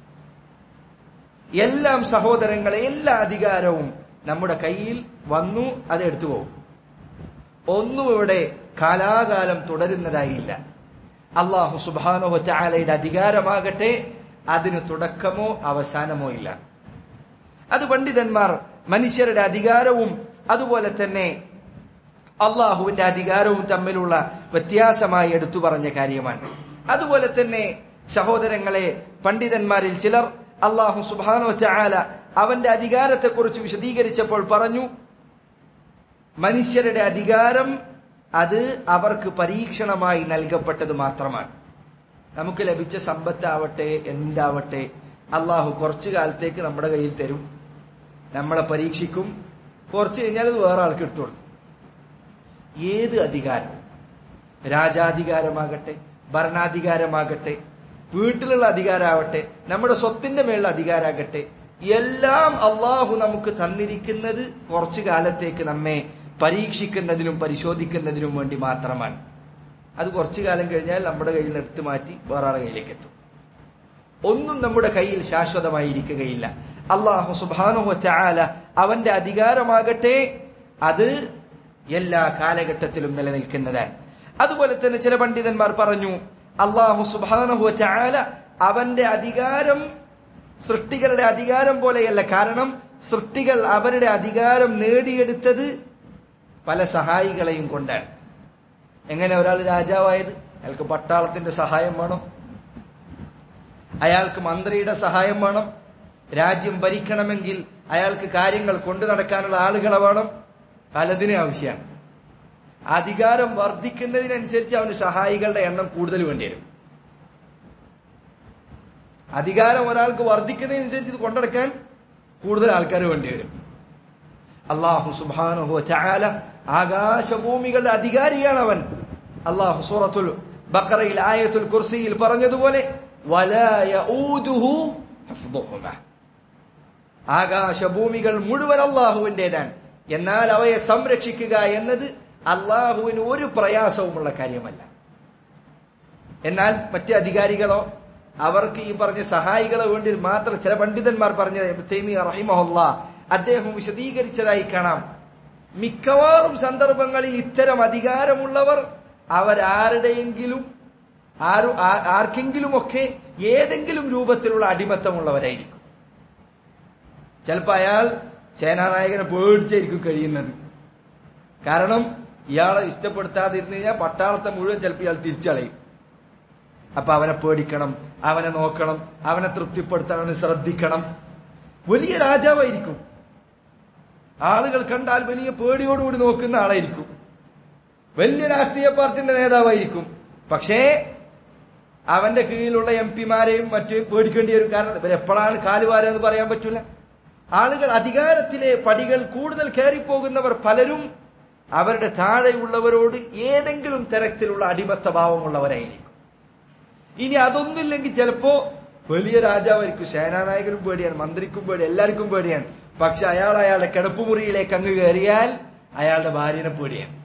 എല്ലാം സഹോദരങ്ങളെ എല്ലാ അധികാരവും നമ്മുടെ കയ്യിൽ വന്നു അത് എടുത്തു പോകും ഒന്നും ഇവിടെ കാലാകാലം തുടരുന്നതായില്ല അള്ളാഹു സുബാനോ ചാലയുടെ അധികാരമാകട്ടെ അതിന് തുടക്കമോ അവസാനമോ ഇല്ല അത് പണ്ഡിതന്മാർ മനുഷ്യരുടെ അധികാരവും അതുപോലെ തന്നെ അള്ളാഹുവിന്റെ അധികാരവും തമ്മിലുള്ള വ്യത്യാസമായി എടുത്തു പറഞ്ഞ കാര്യമാണ് അതുപോലെ തന്നെ സഹോദരങ്ങളെ പണ്ഡിതന്മാരിൽ ചിലർ അള്ളാഹു സുബാനോ ചാല അവന്റെ അധികാരത്തെക്കുറിച്ച് വിശദീകരിച്ചപ്പോൾ പറഞ്ഞു മനുഷ്യരുടെ അധികാരം അത് അവർക്ക് പരീക്ഷണമായി നൽകപ്പെട്ടത് മാത്രമാണ് നമുക്ക് ലഭിച്ച സമ്പത്താവട്ടെ എന്താവട്ടെ അള്ളാഹു കുറച്ചു കാലത്തേക്ക് നമ്മുടെ കയ്യിൽ തരും നമ്മളെ പരീക്ഷിക്കും കുറച്ച് കഴിഞ്ഞാൽ അത് വേറെ ആൾക്ക് എടുത്തു കൊടുക്കും ഏത് അധികാരം രാജാധികാരമാകട്ടെ ഭരണാധികാരമാകട്ടെ വീട്ടിലുള്ള അധികാരമാവട്ടെ നമ്മുടെ സ്വത്തിന്റെ മേലുള്ള അധികാരമാകട്ടെ എല്ലാം അള്ളാഹു നമുക്ക് തന്നിരിക്കുന്നത് കുറച്ചു കാലത്തേക്ക് നമ്മെ പരീക്ഷിക്കുന്നതിനും പരിശോധിക്കുന്നതിനും വേണ്ടി മാത്രമാണ് അത് കുറച്ചു കാലം കഴിഞ്ഞാൽ നമ്മുടെ കയ്യിൽ നിന്ന് എടുത്തു മാറ്റി വേറെ ആളുടെ കയ്യിലേക്ക് എത്തും ഒന്നും നമ്മുടെ കയ്യിൽ ശാശ്വതമായിരിക്കുകയില്ല അള്ളാഹു സുബാനുഹ ചാല അവന്റെ അധികാരമാകട്ടെ അത് എല്ലാ കാലഘട്ടത്തിലും നിലനിൽക്കുന്നതാണ് അതുപോലെ തന്നെ ചില പണ്ഡിതന്മാർ പറഞ്ഞു അള്ളാഹു സുബാനുഹു ചാല അവന്റെ അധികാരം സൃഷ്ടികളുടെ അധികാരം പോലെയല്ല കാരണം സൃഷ്ടികൾ അവരുടെ അധികാരം നേടിയെടുത്തത് പല സഹായികളെയും കൊണ്ടാണ് എങ്ങനെ ഒരാൾ രാജാവായത് അയാൾക്ക് പട്ടാളത്തിന്റെ സഹായം വേണം അയാൾക്ക് മന്ത്രിയുടെ സഹായം വേണം രാജ്യം ഭരിക്കണമെങ്കിൽ അയാൾക്ക് കാര്യങ്ങൾ കൊണ്ടു നടക്കാനുള്ള ആളുകളെ വേണം പലതിനും ആവശ്യമാണ് അധികാരം വർദ്ധിക്കുന്നതിനനുസരിച്ച് അവന് സഹായികളുടെ എണ്ണം കൂടുതൽ വേണ്ടിവരും അധികാരം ഒരാൾക്ക് വർദ്ധിക്കുന്നതിനനുസരിച്ച് ഇത് കൊണ്ടുനടക്കാൻ കൂടുതൽ ആൾക്കാർ വേണ്ടിവരും അള്ളാഹു സുബാനുഹു ചാല ആകാശഭൂമികളുടെ അധികാരിയാണ് അവൻ അള്ളാഹു സൂറത്തുൽ ബക്കറയിൽ ആയത്തുൽ കുർസിയിൽ പറഞ്ഞതുപോലെ ആകാശഭൂമികൾ മുഴുവൻ അള്ളാഹുവിന്റേതാണ് എന്നാൽ അവയെ സംരക്ഷിക്കുക എന്നത് അള്ളാഹുവിന് ഒരു പ്രയാസവുമുള്ള കാര്യമല്ല എന്നാൽ മറ്റ് അധികാരികളോ അവർക്ക് ഈ പറഞ്ഞ സഹായികളെ വേണ്ടി മാത്രം ചില പണ്ഡിതന്മാർ പറഞ്ഞ റഹിമഹുല്ല അദ്ദേഹം വിശദീകരിച്ചതായി കാണാം മിക്കവാറും സന്ദർഭങ്ങളിൽ ഇത്തരം അധികാരമുള്ളവർ അവരാരുടെയെങ്കിലും ആരു ആർക്കെങ്കിലുമൊക്കെ ഏതെങ്കിലും രൂപത്തിലുള്ള അടിമത്തമുള്ളവരായിരിക്കും ചിലപ്പോ അയാൾ സേനാനായകനെ പേടിച്ചായിരിക്കും കഴിയുന്നത് കാരണം ഇയാളെ ഇഷ്ടപ്പെടുത്താതിരുന്നു കഴിഞ്ഞാൽ പട്ടാളത്തെ മുഴുവൻ ചിലപ്പോൾ ഇയാൾ തിരിച്ചളയും അപ്പൊ അവനെ പേടിക്കണം അവനെ നോക്കണം അവനെ തൃപ്തിപ്പെടുത്താൻ അവനെ ശ്രദ്ധിക്കണം വലിയ രാജാവായിരിക്കും ആളുകൾ കണ്ടാൽ വലിയ പേടിയോടുകൂടി നോക്കുന്ന ആളായിരിക്കും വലിയ രാഷ്ട്രീയ പാർട്ടിന്റെ നേതാവായിരിക്കും പക്ഷേ അവന്റെ കീഴിലുള്ള എം പിമാരെയും മറ്റു പേടിക്കേണ്ടി വരും കാരണം ഇവർ എപ്പോഴാണ് കാലുവാര എന്ന് പറയാൻ പറ്റൂല ആളുകൾ അധികാരത്തിലെ പടികൾ കൂടുതൽ കയറിപ്പോകുന്നവർ പലരും അവരുടെ താഴെയുള്ളവരോട് ഏതെങ്കിലും തരത്തിലുള്ള അടിമത്ത ഭാവമുള്ളവരായിരിക്കും ഇനി അതൊന്നുമില്ലെങ്കിൽ ചിലപ്പോ വലിയ രാജാവായിരിക്കും സേനാനായകനും പേടിയാണ് മന്ത്രിക്കും പേടി എല്ലാവർക്കും പേടിയാണ് പക്ഷെ അയാൾ അയാളുടെ കിടപ്പുമുറിയിലേക്ക് അങ്ങ് കയറിയാൽ അയാളുടെ ഭാര്യനെ പേടിയാണ്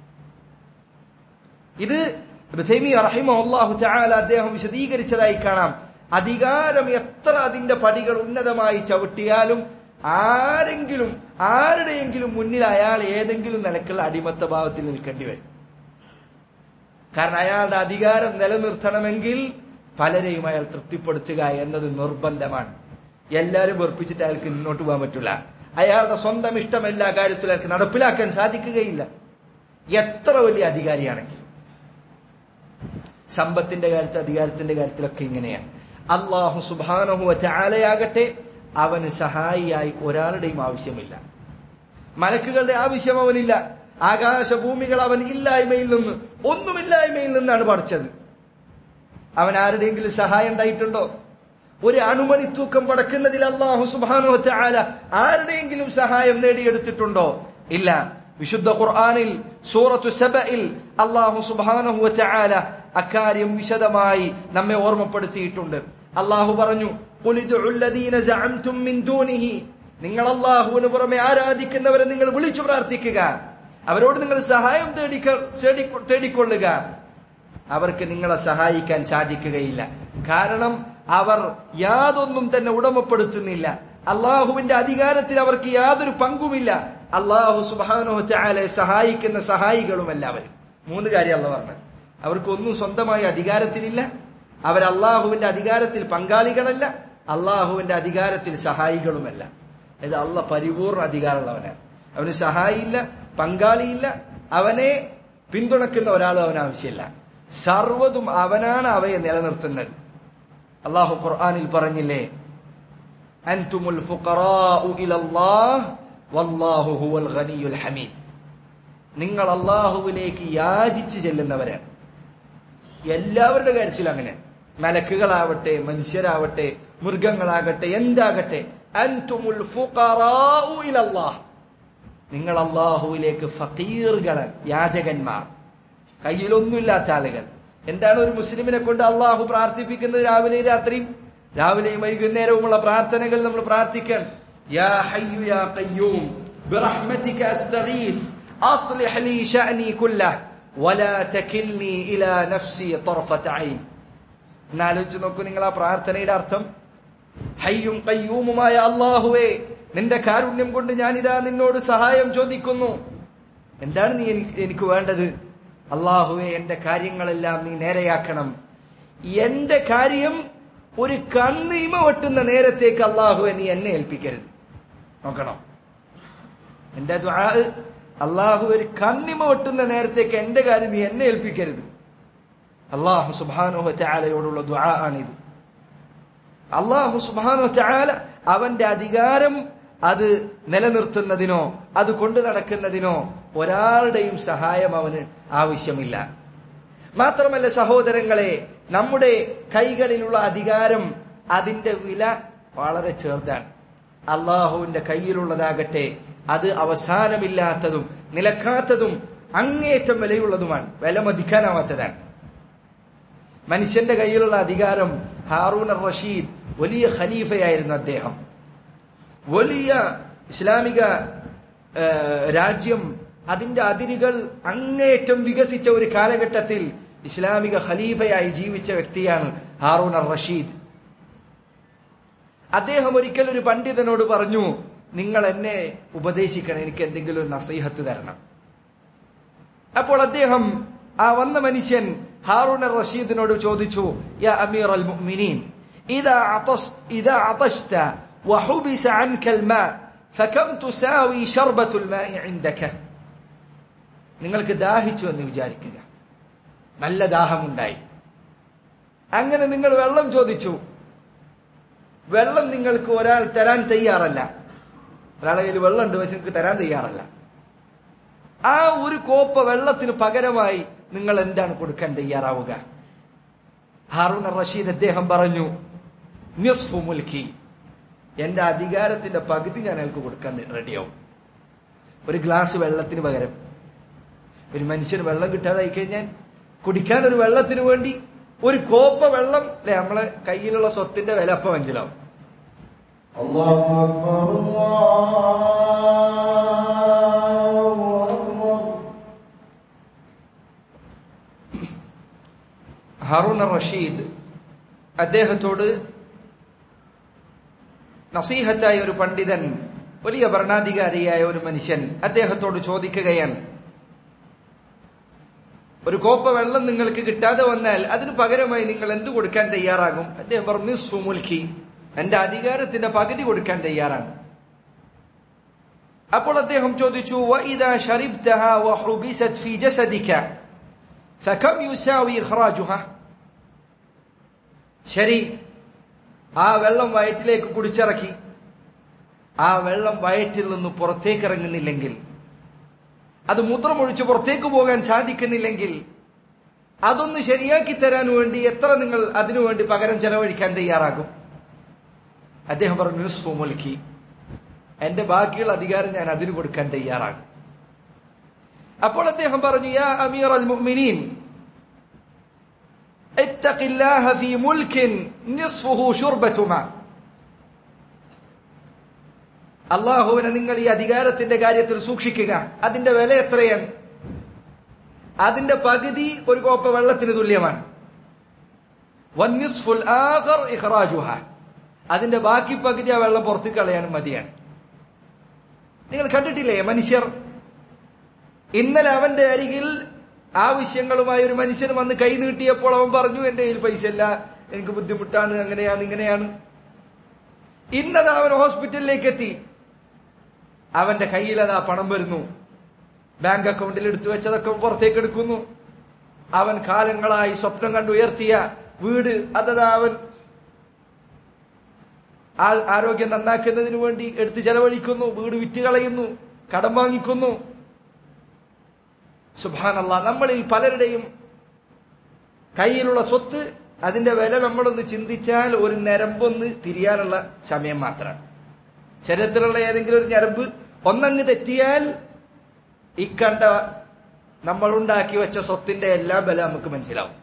ഇത് റഹിമഹു ചാല അദ്ദേഹം വിശദീകരിച്ചതായി കാണാം അധികാരം എത്ര അതിന്റെ പടികൾ ഉന്നതമായി ചവിട്ടിയാലും ആരെങ്കിലും ആരുടെയെങ്കിലും മുന്നിൽ അയാൾ ഏതെങ്കിലും നിലക്കുള്ള അടിമത്ത ഭാവത്തിൽ നിൽക്കേണ്ടി വരും കാരണം അയാളുടെ അധികാരം നിലനിർത്തണമെങ്കിൽ പലരെയും അയാൾ തൃപ്തിപ്പെടുത്തുക എന്നത് നിർബന്ധമാണ് എല്ലാവരും വെറുപ്പിച്ചിട്ട് അയാൾക്ക് മുന്നോട്ട് പോകാൻ പറ്റില്ല അയാളുടെ സ്വന്തം ഇഷ്ടം എല്ലാ കാര്യത്തിലും അയാൾക്ക് നടപ്പിലാക്കാൻ സാധിക്കുകയില്ല എത്ര വലിയ അധികാരിയാണെങ്കിലും സമ്പത്തിന്റെ കാര്യത്തിൽ അധികാരത്തിന്റെ കാര്യത്തിലൊക്കെ ഇങ്ങനെയാണ് അള്ളാഹു സുബാനഹു ചാലയാകട്ടെ അവന് സഹായിയായി ഒരാളുടെയും ആവശ്യമില്ല മലക്കുകളുടെ ആവശ്യം അവനില്ല ആകാശഭൂമികൾ അവൻ ഇല്ലായ്മയിൽ നിന്ന് ഒന്നുമില്ലായ്മയിൽ നിന്നാണ് പഠിച്ചത് അവൻ ആരുടെയെങ്കിലും സഹായം ഉണ്ടായിട്ടുണ്ടോ ഒരു അണുമണി തൂക്കം പടക്കുന്നതിൽ അള്ളാഹു സുബാനോ ചാല ആരുടെയെങ്കിലും സഹായം നേടിയെടുത്തിട്ടുണ്ടോ ഇല്ല വിശുദ്ധ ഖുർആാനിൽ സൂറത്തു സബയിൽ അള്ളാഹു സുബാനഹു ചാല അക്കാര്യം വിശദമായി നമ്മെ ഓർമ്മപ്പെടുത്തിയിട്ടുണ്ട് അള്ളാഹു പറഞ്ഞു "ഖുൽ ഇദ്ഉ الذين زعمتم من دونه നിങ്ങൾ അള്ളാഹുവിന് പുറമെ ആരാധിക്കുന്നവരെ നിങ്ങൾ വിളിച്ചു പ്രാർത്ഥിക്കുക അവരോട് നിങ്ങൾ സഹായം തേടിക്ക തേടി- തേടിക്കൊള്ളുക അവർക്ക് നിങ്ങളെ സഹായിക്കാൻ സാധിക്കുകയില്ല കാരണം അവർ യാതൊന്നും തന്നെ ഉടമപ്പെടുത്തുന്നില്ല അള്ളാഹുവിന്റെ അധികാരത്തിൽ അവർക്ക് യാതൊരു പങ്കുമില്ല അള്ളാഹു സുബാനോ ചാലെ സഹായിക്കുന്ന സഹായികളുമല്ല അവർ മൂന്ന് കാര്യം അല്ല പറഞ്ഞത് അവർക്കൊന്നും സ്വന്തമായി അധികാരത്തിലില്ല അവർ അള്ളാഹുവിന്റെ അധികാരത്തിൽ പങ്കാളികളല്ല അള്ളാഹുവിന്റെ അധികാരത്തിൽ സഹായികളുമല്ല ഇത് അള്ള പരിപൂർണ അധികാരമുള്ളവനാണ് അവന് സഹായിയില്ല പങ്കാളിയില്ല അവനെ പിന്തുണക്കുന്ന ഒരാളും അവന് ആവശ്യമില്ല സർവ്വതും അവനാണ് അവയെ നിലനിർത്തുന്നത് അള്ളാഹു ഖുർആനിൽ പറഞ്ഞില്ലേ അൻതുമുൽ ഫുഖറാഉ ഇലല്ലാഹ് വല്ലാഹു ഹുവൽ ഗനിയുൽ ഹമീദ് നിങ്ങൾ അള്ളാഹുവിലേക്ക് യാചിച്ചു ചെല്ലുന്നവരാണ് എല്ലാവരുടെ കാര്യത്തിൽ അങ്ങനെ മലക്കുകളാവട്ടെ മനുഷ്യരാവട്ടെ മൃഗങ്ങളാകട്ടെ എന്താകട്ടെ അൻതുമുൽ ഫുഖറാഉ ഇലല്ലാഹ് നിങ്ങൾ അള്ളാഹുവിലേക്ക് ഫക്കീറുകളാണ് യാചകന്മാർ കയ്യിലൊന്നുമില്ലാത്ത ആളുകൾ എന്താണ് ഒരു മുസ്ലിമിനെ കൊണ്ട് അള്ളാഹു പ്രാർത്ഥിപ്പിക്കുന്നത് രാവിലെയും രാത്രിയും രാവിലെയും വൈകുന്നേരവുമുള്ള പ്രാർത്ഥനകൾ നമ്മൾ പ്രാർത്ഥിക്കാൻ യാ ഹയ്യു യാ ഖയ്യൂം ബിറഹ്മതിക അസ്തഗീസ് അസ്ലിഹ് ലീ ശഅനി കുല്ലഹ് വലാ തകിൽനി ഇലാ നഫ്സി طرفة عين എന്നാലോചിച്ച് നോക്കൂ നിങ്ങൾ ആ പ്രാർത്ഥനയുടെ അർത്ഥം ഹയ്യും കയ്യൂമുമായ അള്ളാഹുവേ നിന്റെ കാരുണ്യം കൊണ്ട് ഞാനിതാ നിന്നോട് സഹായം ചോദിക്കുന്നു എന്താണ് നീ എനിക്ക് എനിക്ക് വേണ്ടത് അള്ളാഹുവെ എന്റെ കാര്യങ്ങളെല്ലാം നീ നേരെയാക്കണം എന്റെ കാര്യം ഒരു കണ്ണീമ വെട്ടുന്ന നേരത്തേക്ക് അള്ളാഹുവെ നീ എന്നെ ഏൽപ്പിക്കരുത് നോക്കണം എന്റെ ദുആ അള്ളാഹു ഒരു കണ്ണിമ വെട്ടുന്ന നേരത്തേക്ക് എന്റെ കാര്യം നീ എന്നെ ഏൽപ്പിക്കരുത് അള്ളാഹു സുബാനുഹ ചാലയോടുള്ള ദുആ ആണിത് അള്ളാഹു സുബാനു ചാല അവന്റെ അധികാരം അത് നിലനിർത്തുന്നതിനോ അത് കൊണ്ടു നടക്കുന്നതിനോ ഒരാളുടെയും സഹായം അവന് ആവശ്യമില്ല മാത്രമല്ല സഹോദരങ്ങളെ നമ്മുടെ കൈകളിലുള്ള അധികാരം അതിന്റെ വില വളരെ ചെറുതാണ് അള്ളാഹുവിന്റെ കയ്യിലുള്ളതാകട്ടെ അത് അവസാനമില്ലാത്തതും നിലക്കാത്തതും അങ്ങേറ്റം വിലയുള്ളതുമാണ് വില മതിക്കാനാവാത്തതാണ് മനുഷ്യന്റെ കയ്യിലുള്ള അധികാരം ഹാറൂൻ അർ റഷീദ് വലിയ ഖലീഫയായിരുന്നു അദ്ദേഹം വലിയ ഇസ്ലാമിക ആ, രാജ്യം അതിന്റെ അതിരുകൾ അങ്ങേറ്റം വികസിച്ച ഒരു കാലഘട്ടത്തിൽ ഇസ്ലാമിക ഖലീഫയായി ജീവിച്ച വ്യക്തിയാണ് ഹാറൂൻ അർ റഷീദ് അദ്ദേഹം ഒരിക്കൽ ഒരു പണ്ഡിതനോട് പറഞ്ഞു നിങ്ങൾ എന്നെ ഉപദേശിക്കണം എനിക്ക് എന്തെങ്കിലും ഒരു നസീഹത്ത് തരണം അപ്പോൾ അദ്ദേഹം ആ വന്ന മനുഷ്യൻ ഹാറൂൻ അർ റഷീദിനോട് ചോദിച്ചു യാ അമീർ അൽ മുഅ്മിനീൻ إذا عطشت إذا عطشت وحبس عنك الماء فكم تساوي شربة الماء عندك നിങ്ങൾക്ക് ദാഹിച്ചു എന്ന് വിചാരിക്കുക നല്ല ദാഹമുണ്ടായി അങ്ങനെ നിങ്ങൾ വെള്ളം ചോദിച്ചു വെള്ളം നിങ്ങൾക്ക് ഒരാൾ തരാൻ തയ്യാറല്ല ഒരാളെ കയ്യിൽ വെള്ളമുണ്ട് പക്ഷെ നിങ്ങൾക്ക് തരാൻ തയ്യാറല്ല ആ ഒരു കോപ്പ വെള്ളത്തിന് പകരമായി നിങ്ങൾ എന്താണ് കൊടുക്കാൻ തയ്യാറാവുക ഹാറൂൺ റഷീദ് അദ്ദേഹം പറഞ്ഞു നിസ്ഫു മുൽക്കി എന്റെ അധികാരത്തിന്റെ പകുതി ഞാൻ അയാൾക്ക് കൊടുക്കാൻ റെഡിയാവും ഒരു ഗ്ലാസ് വെള്ളത്തിന് പകരം ഒരു മനുഷ്യന് വെള്ളം കിട്ടാതായി കഴിഞ്ഞാൽ കുടിക്കാൻ ഒരു വെള്ളത്തിന് വേണ്ടി ഒരു കോപ്പ വെള്ളം അല്ലെ നമ്മളെ കയ്യിലുള്ള സ്വത്തിന്റെ വില അപ്പം മനസ്സിലാവും الله أكبر الله أكبر ഹാറൂൺ റഷീദ് അദ്ദേഹത്തോട് നസീഹത്തായ ഒരു പണ്ഡിതൻ വലിയ ഭരണാധികാരിയായ ഒരു മനുഷ്യൻ അദ്ദേഹത്തോട് ചോദിക്കുകയാണ് ഒരു കോപ്പ വെള്ളം നിങ്ങൾക്ക് കിട്ടാതെ വന്നാൽ അതിന് പകരമായി നിങ്ങൾ എന്ത് കൊടുക്കാൻ തയ്യാറാകും അദ്ദേഹം പറഞ്ഞു സുമുൽക്കി എന്റെ അധികാരത്തിന്റെ പകുതി കൊടുക്കാൻ തയ്യാറാണ് അപ്പോൾ അദ്ദേഹം ചോദിച്ചു وَإِذَا شَرِبْتَهَا وَحُبِسَتْ فِي جَسَدِكَ فَكَمْ يُسَاوِي إخراجها ശരി ആ വെള്ളം വയറ്റിലേക്ക് കുടിച്ചിറക്കി ആ വെള്ളം വയറ്റിൽ നിന്ന് പുറത്തേക്ക് ഇറങ്ങുന്നില്ലെങ്കിൽ അത് മൂത്രമൊഴിച്ച് പുറത്തേക്ക് പോകാൻ സാധിക്കുന്നില്ലെങ്കിൽ അതൊന്ന് ശരിയാക്കി തരാൻ വേണ്ടി എത്ര നിങ്ങൾ അതിനുവേണ്ടി പകരം ചെലവഴിക്കാൻ തയ്യാറാകും അദ്ദേഹം പറഞ്ഞു നിസ്ഫു മുൽക്കി എന്റെ ബാക്കിയുള്ള അധികാരം ഞാൻ അതിന് കൊടുക്കാൻ തയ്യാറാണ് അപ്പോൾ അദ്ദേഹം പറഞ്ഞു യാ അമീർ അൽ മുഅ്മിനീൻ اتق الله في ملك نصفه شربة ماء അള്ളാഹുവിനെ നിങ്ങൾ ഈ അധികാരത്തിന്റെ കാര്യത്തിൽ സൂക്ഷിക്കുക അതിന്റെ വില എത്രയാണ് അതിന്റെ പകുതി ഒരു കോപ്പ വെള്ളത്തിന് തുല്യമാണ് വന്നിസ്ഫുൽ ആഖർ ഇഖ്റാജുഹ അതിന്റെ ബാക്കി പകുതി ആ വെള്ളം പുറത്തു കളയാനും മതിയാണ് നിങ്ങൾ കണ്ടിട്ടില്ലേ മനുഷ്യർ ഇന്നലെ അവന്റെ അരികിൽ ആവശ്യങ്ങളുമായി ഒരു മനുഷ്യൻ വന്ന് കൈ നീട്ടിയപ്പോൾ അവൻ പറഞ്ഞു എന്റെ കയ്യിൽ പൈസ ഇല്ല എനിക്ക് ബുദ്ധിമുട്ടാണ് അങ്ങനെയാണ് ഇങ്ങനെയാണ് ഇന്നത് അവൻ ഹോസ്പിറ്റലിലേക്ക് എത്തി അവന്റെ കയ്യിൽ അതാ പണം വരുന്നു ബാങ്ക് അക്കൗണ്ടിൽ എടുത്തു വെച്ചതൊക്കെ പുറത്തേക്ക് എടുക്കുന്നു അവൻ കാലങ്ങളായി സ്വപ്നം കണ്ട് ഉയർത്തിയ വീട് അതതാ അവൻ ആ- ആരോഗ്യം നന്നാക്കുന്നതിന് വേണ്ടി എടുത്ത് ചെലവഴിക്കുന്നു വീട് വിറ്റ് കളയുന്നു കടം വാങ്ങിക്കുന്നു സുബാനല്ല നമ്മളിൽ പലരുടെയും കയ്യിലുള്ള സ്വത്ത് അതിന്റെ വില നമ്മളൊന്ന് ചിന്തിച്ചാൽ ഒരു ഞരമ്പൊന്ന് തിരിയാനുള്ള സമയം മാത്രമാണ് ശരീരത്തിലുള്ള ഏതെങ്കിലും ഒരു ഞരമ്പ് ഒന്നങ്ങ് തെറ്റിയാൽ ഇക്കണ്ട നമ്മൾ ഉണ്ടാക്കി വെച്ച സ്വത്തിന്റെ എല്ലാ ബല നമുക്ക് മനസ്സിലാവും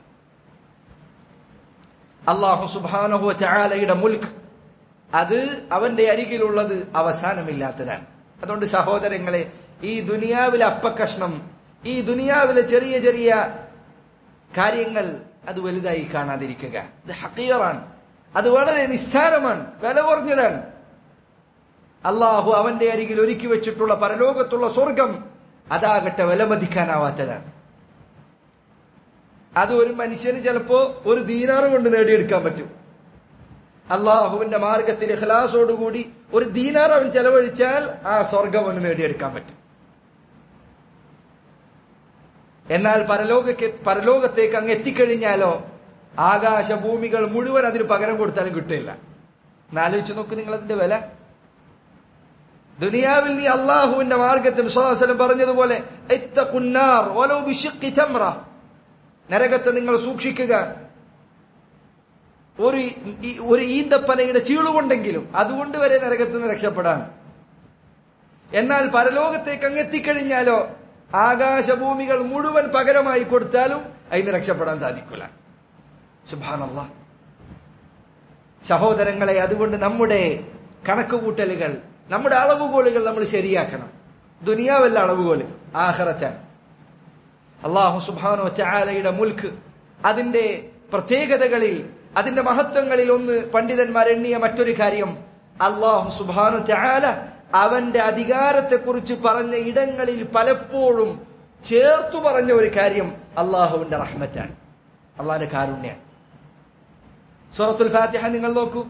അള്ളാഹു സുബാനഹു ചാലയുടെ മുൽക്ക് അത് അവന്റെ അരികിലുള്ളത് അവസാനമില്ലാത്തതാണ് അതുകൊണ്ട് സഹോദരങ്ങളെ ഈ ദുനിയാവിലെ അപ്പക്കഷ്ണം ഈ ദുനിയാവിലെ ചെറിയ ചെറിയ കാര്യങ്ങൾ അത് വലുതായി കാണാതിരിക്കുക ഇത് ഹക്കീറാണ് അത് വളരെ നിസ്സാരമാണ് വില കുറഞ്ഞതാണ് അള്ളാഹു അവന്റെ അരികിൽ ഒരുക്കി വെച്ചിട്ടുള്ള പരലോകത്തുള്ള സ്വർഗം അതാകട്ടെ വിലമതിക്കാനാവാത്തതാണ് അത് ഒരു മനുഷ്യന് ചിലപ്പോ ഒരു ദീനാറ് കൊണ്ട് നേടിയെടുക്കാൻ പറ്റും അള്ളാഹുവിന്റെ മാർഗത്തിൽ ഇഖ്ലാസോടുകൂടി ഒരു ദീനാർ അവൻ ചെലവഴിച്ചാൽ ആ സ്വർഗം അവന് നേടിയെടുക്കാൻ പറ്റും എന്നാൽ പരലോകಕ್ಕೆ പരലോകത്തേക്ക് അങ്ങ് എത്തിക്കഴിഞ്ഞാലോ ആകാശഭൂമികൾ മുഴുവൻ അതിന് പകരം കൊടുത്താലും കിട്ടില്ല എന്നാലോചിച്ച് നോക്ക് നിങ്ങൾ അതിന്റെ വില ദുനിയാവിൽ നീ അള്ളാഹുവിന്റെ മാർഗത്തിൽ വിശ്വാസനം പറഞ്ഞതുപോലെ "ഇത്തഖുന്നാർ വലൗ ബിശിഖ്ഖി തംറ." നരകത്തെ നിങ്ങൾ സൂക്ഷിക്കുക ഒരു ഈ- ഒരു ഈന്തപ്പനയുടെ ചീളുകൊണ്ടെങ്കിലും അതുകൊണ്ട് വരെ നരകത്ത് നിന്ന് രക്ഷപ്പെടാൻ എന്നാൽ പരലോകത്തേക്ക് അങ്ങ് എത്തിക്കഴിഞ്ഞാലോ ആകാശഭൂമികൾ മുഴുവൻ പകരമായി കൊടുത്താലും അതിന് രക്ഷപ്പെടാൻ സാധിക്കില്ല സുബാനല്ല സഹോദരങ്ങളെ അതുകൊണ്ട് നമ്മുടെ കണക്കുകൂട്ടലുകൾ നമ്മുടെ അളവുകോലുകൾ നമ്മൾ ശരിയാക്കണം ദുനിയാവല്ല അളവുകോല് ആഹ്റത്താണ് അള്ളാഹു സുബാനോ ചാലയുടെ മുൽക്ക് അതിന്റെ പ്രത്യേകതകളിൽ അതിന്റെ മഹത്വങ്ങളിൽ ഒന്ന് പണ്ഡിതന്മാർ എണ്ണിയ മറ്റൊരു കാര്യം അള്ളാഹു സുബാനു ചാല അവന്റെ അധികാരത്തെക്കുറിച്ച് പറഞ്ഞ ഇടങ്ങളിൽ പലപ്പോഴും ചേർത്തു പറഞ്ഞ ഒരു കാര്യം അള്ളാഹുവിന്റെ റഹ്മറ്റാണ് അള്ളാഹിന്റെ കാരുണ്യാണ് സൂറത്തുൽ ഫാത്തിഹ നിങ്ങൾ നോക്കൂ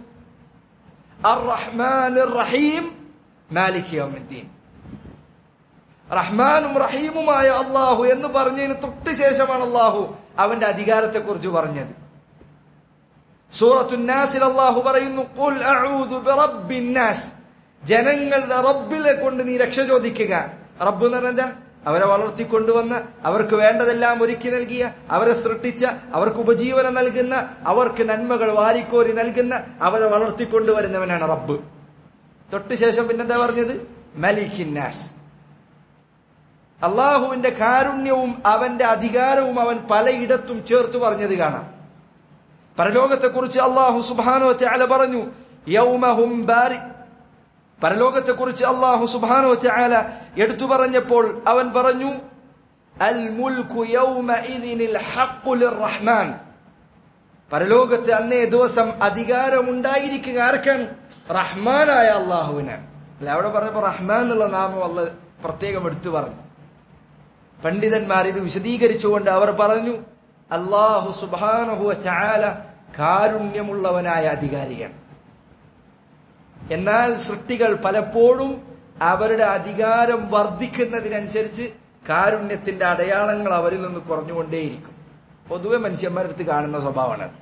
അർ റഹ്മാൻ റഹീം മാലിക് യൗമിദ്ദീൻ റഹ്മാനും റഹീമുമായ അള്ളാഹു എന്ന് പറഞ്ഞതിന് തൊട്ട് ശേഷമാണ് അള്ളാഹു അവന്റെ അധികാരത്തെക്കുറിച്ച് പറഞ്ഞത് സൂറത്തുന്നാസിൽ അള്ളാഹു പറയുന്നു "ഖുൽ അഊദു ബിറബ്ബിന്നാസ്." ജനങ്ങളുടെ റബ്ബിലെ കൊണ്ട് നീ രക്ഷ ചോദിക്കുക റബ്ബ് എന്ന് പറഞ്ഞാൽ എന്താ അവരെ വളർത്തിക്കൊണ്ടുവന്ന അവർക്ക് വേണ്ടതെല്ലാം ഒരുക്കി നൽകിയ അവരെ സൃഷ്ടിച്ച അവർക്ക് ഉപജീവനം നൽകുന്ന അവർക്ക് നന്മകൾ വാരിക്കോരി നൽകുന്ന അവരെ വളർത്തിക്കൊണ്ടുവരുന്നവനാണ് റബ്ബ് തൊട്ട് ശേഷം പിന്നെന്താ പറഞ്ഞത് മലിക്കിന്നാസ് അള്ളാഹുവിന്റെ കാരുണ്യവും അവന്റെ അധികാരവും അവൻ പലയിടത്തും ചേർത്ത് പറഞ്ഞത് കാണാം പരലോകത്തെക്കുറിച്ച് അള്ളാഹു സുബാനോ അല പറഞ്ഞു യൗമഹും ബാരി പരലോകത്തെക്കുറിച്ച് അള്ളാഹു സുബാനോ അല എടുത്തു പറഞ്ഞപ്പോൾ അവൻ പറഞ്ഞു അൽ മുൽക്കു യൗമഇദിനിൽ ഹഖ്ഖു ലിർറഹ്മാൻ പരലോകത്ത് അന്നേ ദിവസം അധികാരമുണ്ടായിരിക്കുക ആർക്കാണ് റഹ്മാനായ അള്ളാഹുവിന് അല്ല അവിടെ പറഞ്ഞപ്പോ റഹ്മാൻ എന്നുള്ള നാമം അല്ല പ്രത്യേകം എടുത്തു പറഞ്ഞു പണ്ഡിതന്മാർ ഇത് വിശദീകരിച്ചുകൊണ്ട് അവർ പറഞ്ഞു അള്ളാഹു സുബാനഹുവ ചാല കാരുണ്യമുള്ളവനായ അധികാരിയാണ് എന്നാൽ സൃഷ്ടികൾ പലപ്പോഴും അവരുടെ അധികാരം വർദ്ധിക്കുന്നതിനനുസരിച്ച് കാരുണ്യത്തിന്റെ അടയാളങ്ങൾ അവരിൽ നിന്ന് കുറഞ്ഞുകൊണ്ടേയിരിക്കും പൊതുവെ മനുഷ്യന്മാരുടെ അടുത്ത് കാണുന്ന സ്വഭാവമാണ് അത്.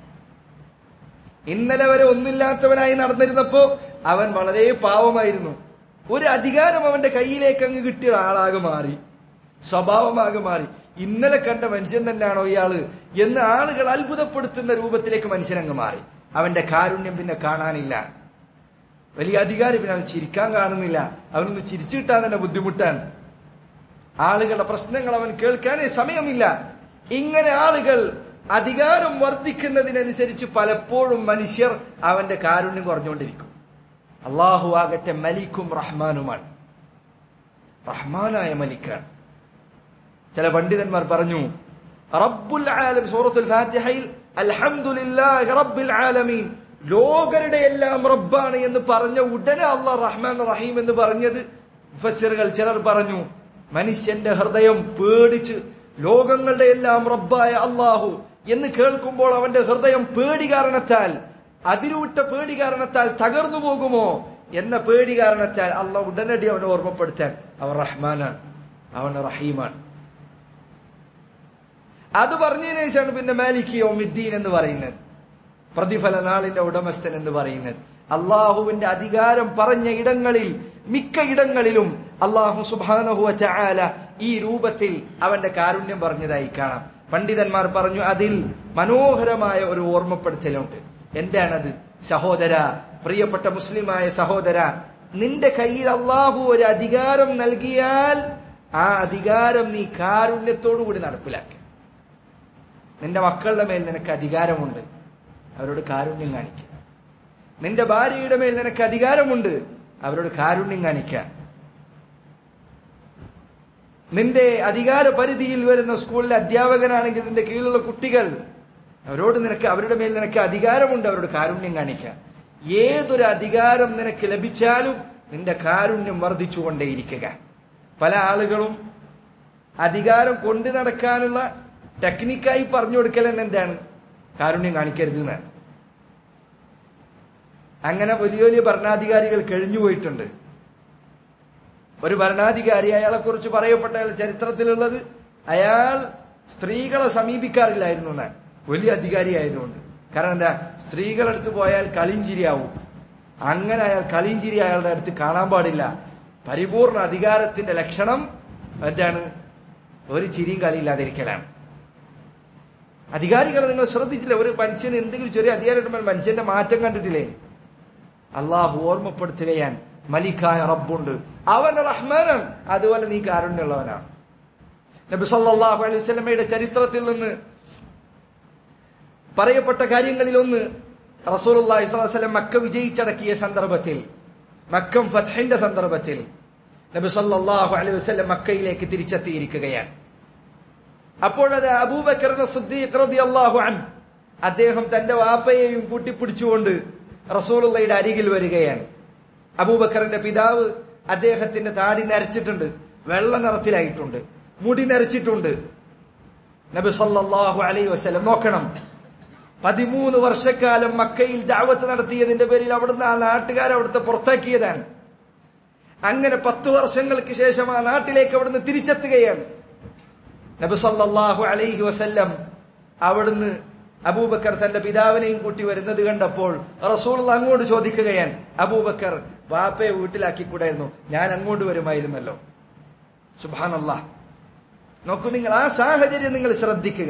ഇന്നലെ വരെ ഒന്നില്ലാത്തവനായി നടന്നിരുന്നപ്പോ അവൻ വളരെ പാവമായിരുന്നു ഒരു അധികാരം അവന്റെ കയ്യിലേക്ക് അങ്ങ് കിട്ടിയ ആളാകെ മാറി സ്വഭാവമാകെ മാറി ഇന്നലെ കണ്ട മനുഷ്യൻ തന്നെയാണോ ഇയാള് എന്ന് ആളുകൾ അത്ഭുതപ്പെടുത്തുന്ന രൂപത്തിലേക്ക് മനുഷ്യനങ്ങ് മാറി അവന്റെ കാരുണ്യം പിന്നെ കാണാനില്ല വലിയ അധികാരി പിന്നെ അവൻ ചിരിക്കാൻ കാണുന്നില്ല അവനൊന്ന് ചിരിച്ചു കിട്ടാൻ തന്നെ ബുദ്ധിമുട്ടാണ് ആളുകളുടെ പ്രശ്നങ്ങൾ അവൻ കേൾക്കാനേ സമയമില്ല ഇങ്ങനെ ആളുകൾ അധികാരം വർദ്ധിക്കുന്നതിനനുസരിച്ച് പലപ്പോഴും മനുഷ്യർ അവന്റെ കാരുണ്യം കുറഞ്ഞുകൊണ്ടിരിക്കും അള്ളാഹു ആകട്ടെ മലിക്കും റഹ്മാനുമാണ് റഹ്മാനായ മലിക്കാണ് ചില പണ്ഡിതന്മാർ പറഞ്ഞു റബ്ബുൽ ആലം സൂറത്തുൽ ഫാത്തിഹയിൽ അൽഹംദുലില്ലാഹി റബ്ബിൽ ആലമീൻ ലോകരുടെ എല്ലാം റബ്ബാണ് എന്ന് പറഞ്ഞ ഉടനെ അള്ളാഹ് റഹ്മാൻ റഹീം എന്ന് പറഞ്ഞത് മുഫസ്സിറുകൾ ചിലർ പറഞ്ഞു മനുഷ്യന്റെ ഹൃദയം പേടിച്ച് ലോകങ്ങളുടെ എല്ലാം റബ്ബായ അള്ളാഹു എന്ന് കേൾക്കുമ്പോൾ അവന്റെ ഹൃദയം പേടി കാരണത്താൽ അതിരൂട്ട പേടി കാരണത്താൽ തകർന്നു പോകുമോ എന്ന പേടി കാരണത്താൽ അള്ളാഹ് ഉടനടി അവനെ ഓർമ്മപ്പെടുത്താൻ അവൻ റഹ്മാനാണ് അവൻ റഹീമാണ് അത് പറഞ്ഞതിന് ശേഷമാണ് പിന്നെ മാലിക് യോമിദ്ദീൻ എന്ന് പറയുന്നത് പ്രതിഫല നാളിന്റെ ഉടമസ്ഥൻ എന്ന് പറയുന്നത് അള്ളാഹുവിന്റെ അധികാരം പറഞ്ഞ ഇടങ്ങളിൽ മിക്ക ഇടങ്ങളിലും അള്ളാഹു സുബാനഹുവ ചായാല ഈ രൂപത്തിൽ അവന്റെ കാരുണ്യം പറഞ്ഞതായി കാണാം പണ്ഡിതന്മാർ പറഞ്ഞു അതിൽ മനോഹരമായ ഒരു ഓർമ്മപ്പെടുത്തലുണ്ട് എന്താണത് സഹോദര പ്രിയപ്പെട്ട മുസ്ലിമായ സഹോദര നിന്റെ കയ്യിൽ അള്ളാഹു ഒരു അധികാരം നൽകിയാൽ ആ അധികാരം നീ കാരുണ്യത്തോടു കൂടി നടപ്പിലാക്കി നിന്റെ മക്കളുടെ മേൽ നിനക്ക് അധികാരമുണ്ട് അവരോട് കാരുണ്യം കാണിക്കുക നിന്റെ ഭാര്യയുടെ മേൽ നിനക്ക് അധികാരമുണ്ട് അവരോട് കാരുണ്യം കാണിക്കുക നിന്റെ അധികാര പരിധിയിൽ വരുന്ന സ്കൂളിലെ അധ്യാപകനാണെങ്കിൽ നിന്റെ കീഴിലുള്ള കുട്ടികൾ അവരോട് നിനക്ക് അവരുടെ മേൽ നിനക്ക് അധികാരമുണ്ട് അവരോട് കാരുണ്യം കാണിക്കുക ഏതൊരു അധികാരം നിനക്ക് ലഭിച്ചാലും നിന്റെ കാരുണ്യം വർദ്ധിച്ചുകൊണ്ടേയിരിക്കുക പല ആളുകളും അധികാരം കൊണ്ടു നടക്കാനുള്ള ടെക്നിക്കായി പറഞ്ഞു കൊടുക്കൽ തന്നെ എന്താണ് കാരുണ്യം കാണിക്കരുത് എന്നാണ് അങ്ങനെ വലിയ വലിയ ഭരണാധികാരികൾ കഴിഞ്ഞുപോയിട്ടുണ്ട് ഒരു ഭരണാധികാരി അയാളെ കുറിച്ച് പറയപ്പെട്ട അയാൾ ചരിത്രത്തിലുള്ളത് അയാൾ സ്ത്രീകളെ സമീപിക്കാറില്ലായിരുന്നു എന്നാണ് വലിയ അധികാരി ആയതുകൊണ്ട് കാരണം എന്താ സ്ത്രീകളടുത്ത് പോയാൽ കളിഞ്ചിരിയാവും അങ്ങനെ അയാൾ കളിഞ്ചിരി അയാളുടെ അടുത്ത് കാണാൻ പാടില്ല പരിപൂർണ അധികാരത്തിന്റെ ലക്ഷണം എന്താണ് ഒരു ചിരിയും കളിയില്ലാതിരിക്കലാണ് അധികാരികളെ നിങ്ങൾ ശ്രദ്ധിച്ചില്ല ഒരു മനുഷ്യന് എന്തെങ്കിലും ചെറിയ അധികാരം കിട്ടുമ്പോൾ മനുഷ്യന്റെ മാറ്റം കണ്ടിട്ടില്ലേ അള്ളാഹു ഓർമ്മപ്പെടുത്തുകയാൻ മലിക്കായ റബ്ബുണ്ട് അവൻ റഹ്മാനാണ് അതുപോലെ നീ കാരുണ്യമുള്ളവനാണ് നബി സല്ലല്ലാഹു അലൈഹി വസല്ലമയുടെ ചരിത്രത്തിൽ നിന്ന് പറയപ്പെട്ട കാര്യങ്ങളിൽ ഒന്ന് റസൂലുള്ളാഹി സ്വല്ലല്ലാഹു അലൈഹി വസല്ലം മക്ക വിജയിച്ചടക്കിയ സന്ദർഭത്തിൽ മക്കം ഫത്ഹിന്റെ സന്ദർഭത്തിൽ നബി സല്ലല്ലാഹു അലൈഹി വസല്ലം മക്കയിലേക്ക് തിരിച്ചെത്തിയിരിക്കുകയാണ് അപ്പോഴത് അബൂബക്കർ സിദ്ദീഖ് റളിയല്ലാഹു അൻഹു അദ്ദേഹം തന്റെ വാപ്പയെയും കൂട്ടിപ്പിടിച്ചുകൊണ്ട് റസൂലുള്ളയുടെ അരികിൽ വരികയാണ് അബൂബക്കറിന്റെ പിതാവ് അദ്ദേഹത്തിന്റെ താടി നരച്ചിട്ടുണ്ട് വെള്ള നിറത്തിലായിട്ടുണ്ട് മുടി നരച്ചിട്ടുണ്ട് നബി സല്ലല്ലാഹു അലൈഹി വസല്ലം നോക്കണം പതിമൂന്ന് വർഷക്കാലം മക്കയിൽ ദാവത്ത് നടത്തിയതിന്റെ പേരിൽ അവിടുന്ന് ആ നാട്ടുകാരെ അവിടുത്തെ പുറത്താക്കിയതാണ് അങ്ങനെ പത്തു വർഷങ്ങൾക്ക് ശേഷം ആ നാട്ടിലേക്ക് അവിടുന്ന് തിരിച്ചെത്തുകയാണ് നബി സല്ലല്ലാഹു അലൈഹി വസല്ലം അവിടുന്ന് അബൂബക്കർ തന്റെ പിതാവിനെയും കൂട്ടി വരുന്നത് കണ്ടപ്പോൾ റസൂൾ അങ്ങോട്ട് ചോദിക്കുകയാണ് അബൂബക്കർ വാപ്പയെ വീട്ടിലാക്കിക്കൂടായിരുന്നു ഞാൻ അങ്ങോട്ട് വരുമായിരുന്നല്ലോ സുബാനല്ല നോക്കൂ നിങ്ങൾ ആ സാഹചര്യം നിങ്ങൾ ശ്രദ്ധിക്കുക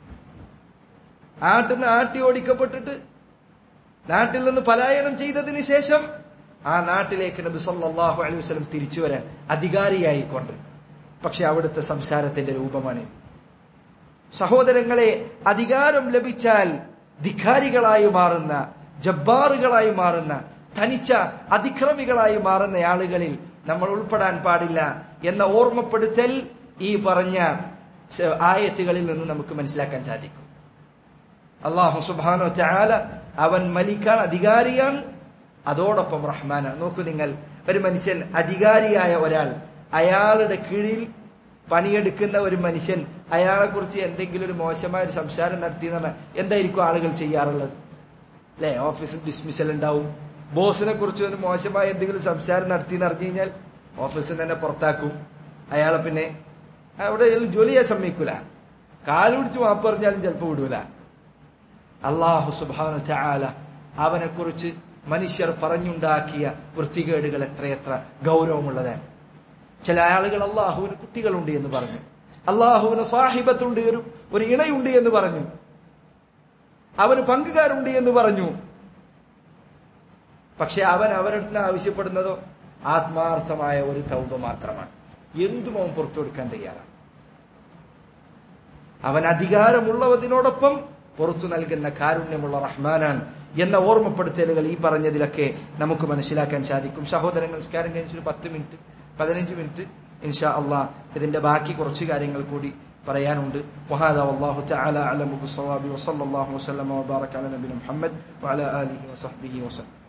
നാട്ടിൽ നിന്ന് ആട്ടി ഓടിക്കപ്പെട്ടിട്ട് നാട്ടിൽ നിന്ന് പലായനം ചെയ്തതിന് ശേഷം ആ നാട്ടിലേക്ക് നബി സല്ലല്ലാഹു അലൈഹി വസല്ലം തിരിച്ചു വരാൻ അധികാരിയായിക്കൊണ്ട് പക്ഷെ അവിടുത്തെ സംസാരത്തിന്റെ രൂപമാണ് സഹോദരങ്ങളെ അധികാരം ലഭിച്ചാൽ ധിക്കാരികളായി മാറുന്ന ജബ്ബാറുകളായി മാറുന്ന തനിച്ച അതിക്രമികളായി മാറുന്ന ആളുകളിൽ നമ്മൾ ഉൾപ്പെടാൻ പാടില്ല എന്ന ഓർമ്മപ്പെടുത്തൽ ഈ പറഞ്ഞ ആയത്തുകളിൽ നിന്ന് നമുക്ക് മനസ്സിലാക്കാൻ സാധിക്കും അള്ളാഹു സുബാനോ ചാല അവൻ മലിക്കാൻ അധികാരിയാണ് അതോടൊപ്പം റഹ്മാന നോക്കൂ നിങ്ങൾ ഒരു മനുഷ്യൻ അധികാരിയായ ഒരാൾ അയാളുടെ കീഴിൽ പണിയെടുക്കുന്ന ഒരു മനുഷ്യൻ അയാളെ കുറിച്ച് എന്തെങ്കിലും ഒരു മോശമായ ഒരു സംസാരം നടത്തി പറഞ്ഞാൽ എന്തായിരിക്കും ആളുകൾ ചെയ്യാറുള്ളത് അല്ലെ ഓഫീസിൽ ഡിസ്മിസൽ ഉണ്ടാവും ബോസിനെ കുറിച്ച് ഒരു മോശമായ എന്തെങ്കിലും സംസാരം നടത്തി എന്ന് അറിഞ്ഞു കഴിഞ്ഞാൽ ഓഫീസിൽ തന്നെ പുറത്താക്കും അയാളെ പിന്നെ അവിടെ ജോലി ചെയ്യാൻ സമ്മതിക്കൂല കാലുപിടിച്ച് മാപ്പ് പറഞ്ഞാലും ചിലപ്പോൾ വിടൂല അള്ളാഹു സുബാന ചാല അവനെ കുറിച്ച് മനുഷ്യർ പറഞ്ഞുണ്ടാക്കിയ വൃത്തികേടുകൾ എത്രയെത്ര ഗൗരവമുള്ളതാണ് ചില ആളുകൾ അള്ളാഹുവിന് കുട്ടികളുണ്ട് എന്ന് പറഞ്ഞു അള്ളാഹുവിന് സാഹിബത്തുണ്ട് ഒരു ഒരു ഇണയുണ്ട് എന്ന് പറഞ്ഞു അവന് പങ്കുകാരുണ്ട് എന്ന് പറഞ്ഞു പക്ഷെ അവൻ അവരുടെ നിന്ന് ആവശ്യപ്പെടുന്നതോ ആത്മാർത്ഥമായ ഒരു തൗബ മാത്രമാണ് എന്തും അവൻ പുറത്തു കൊടുക്കാൻ തയ്യാറാണ് അവൻ അധികാരമുള്ളവതിനോടൊപ്പം പുറത്തു നൽകുന്ന കാരുണ്യമുള്ള റഹ്മാനാണ് എന്ന ഓർമ്മപ്പെടുത്തലുകൾ ഈ പറഞ്ഞതിലൊക്കെ നമുക്ക് മനസ്സിലാക്കാൻ സാധിക്കും സഹോദരങ്ങൾ നിസ്കാരം കഴിഞ്ഞ ഒരു പത്ത് മിനിറ്റ് പതിനഞ്ച് മിനിറ്റ് ഇൻഷാ അള്ളാഹ് ഇതിന്റെ ബാക്കി കുറച്ച് കാര്യങ്ങൾ കൂടി പറയാനുണ്ട് وهذا والله تعالى اعلم بالصواب وصلى الله وسلم وبارك على نبينا محمد وعلى اله وصحبه وسلم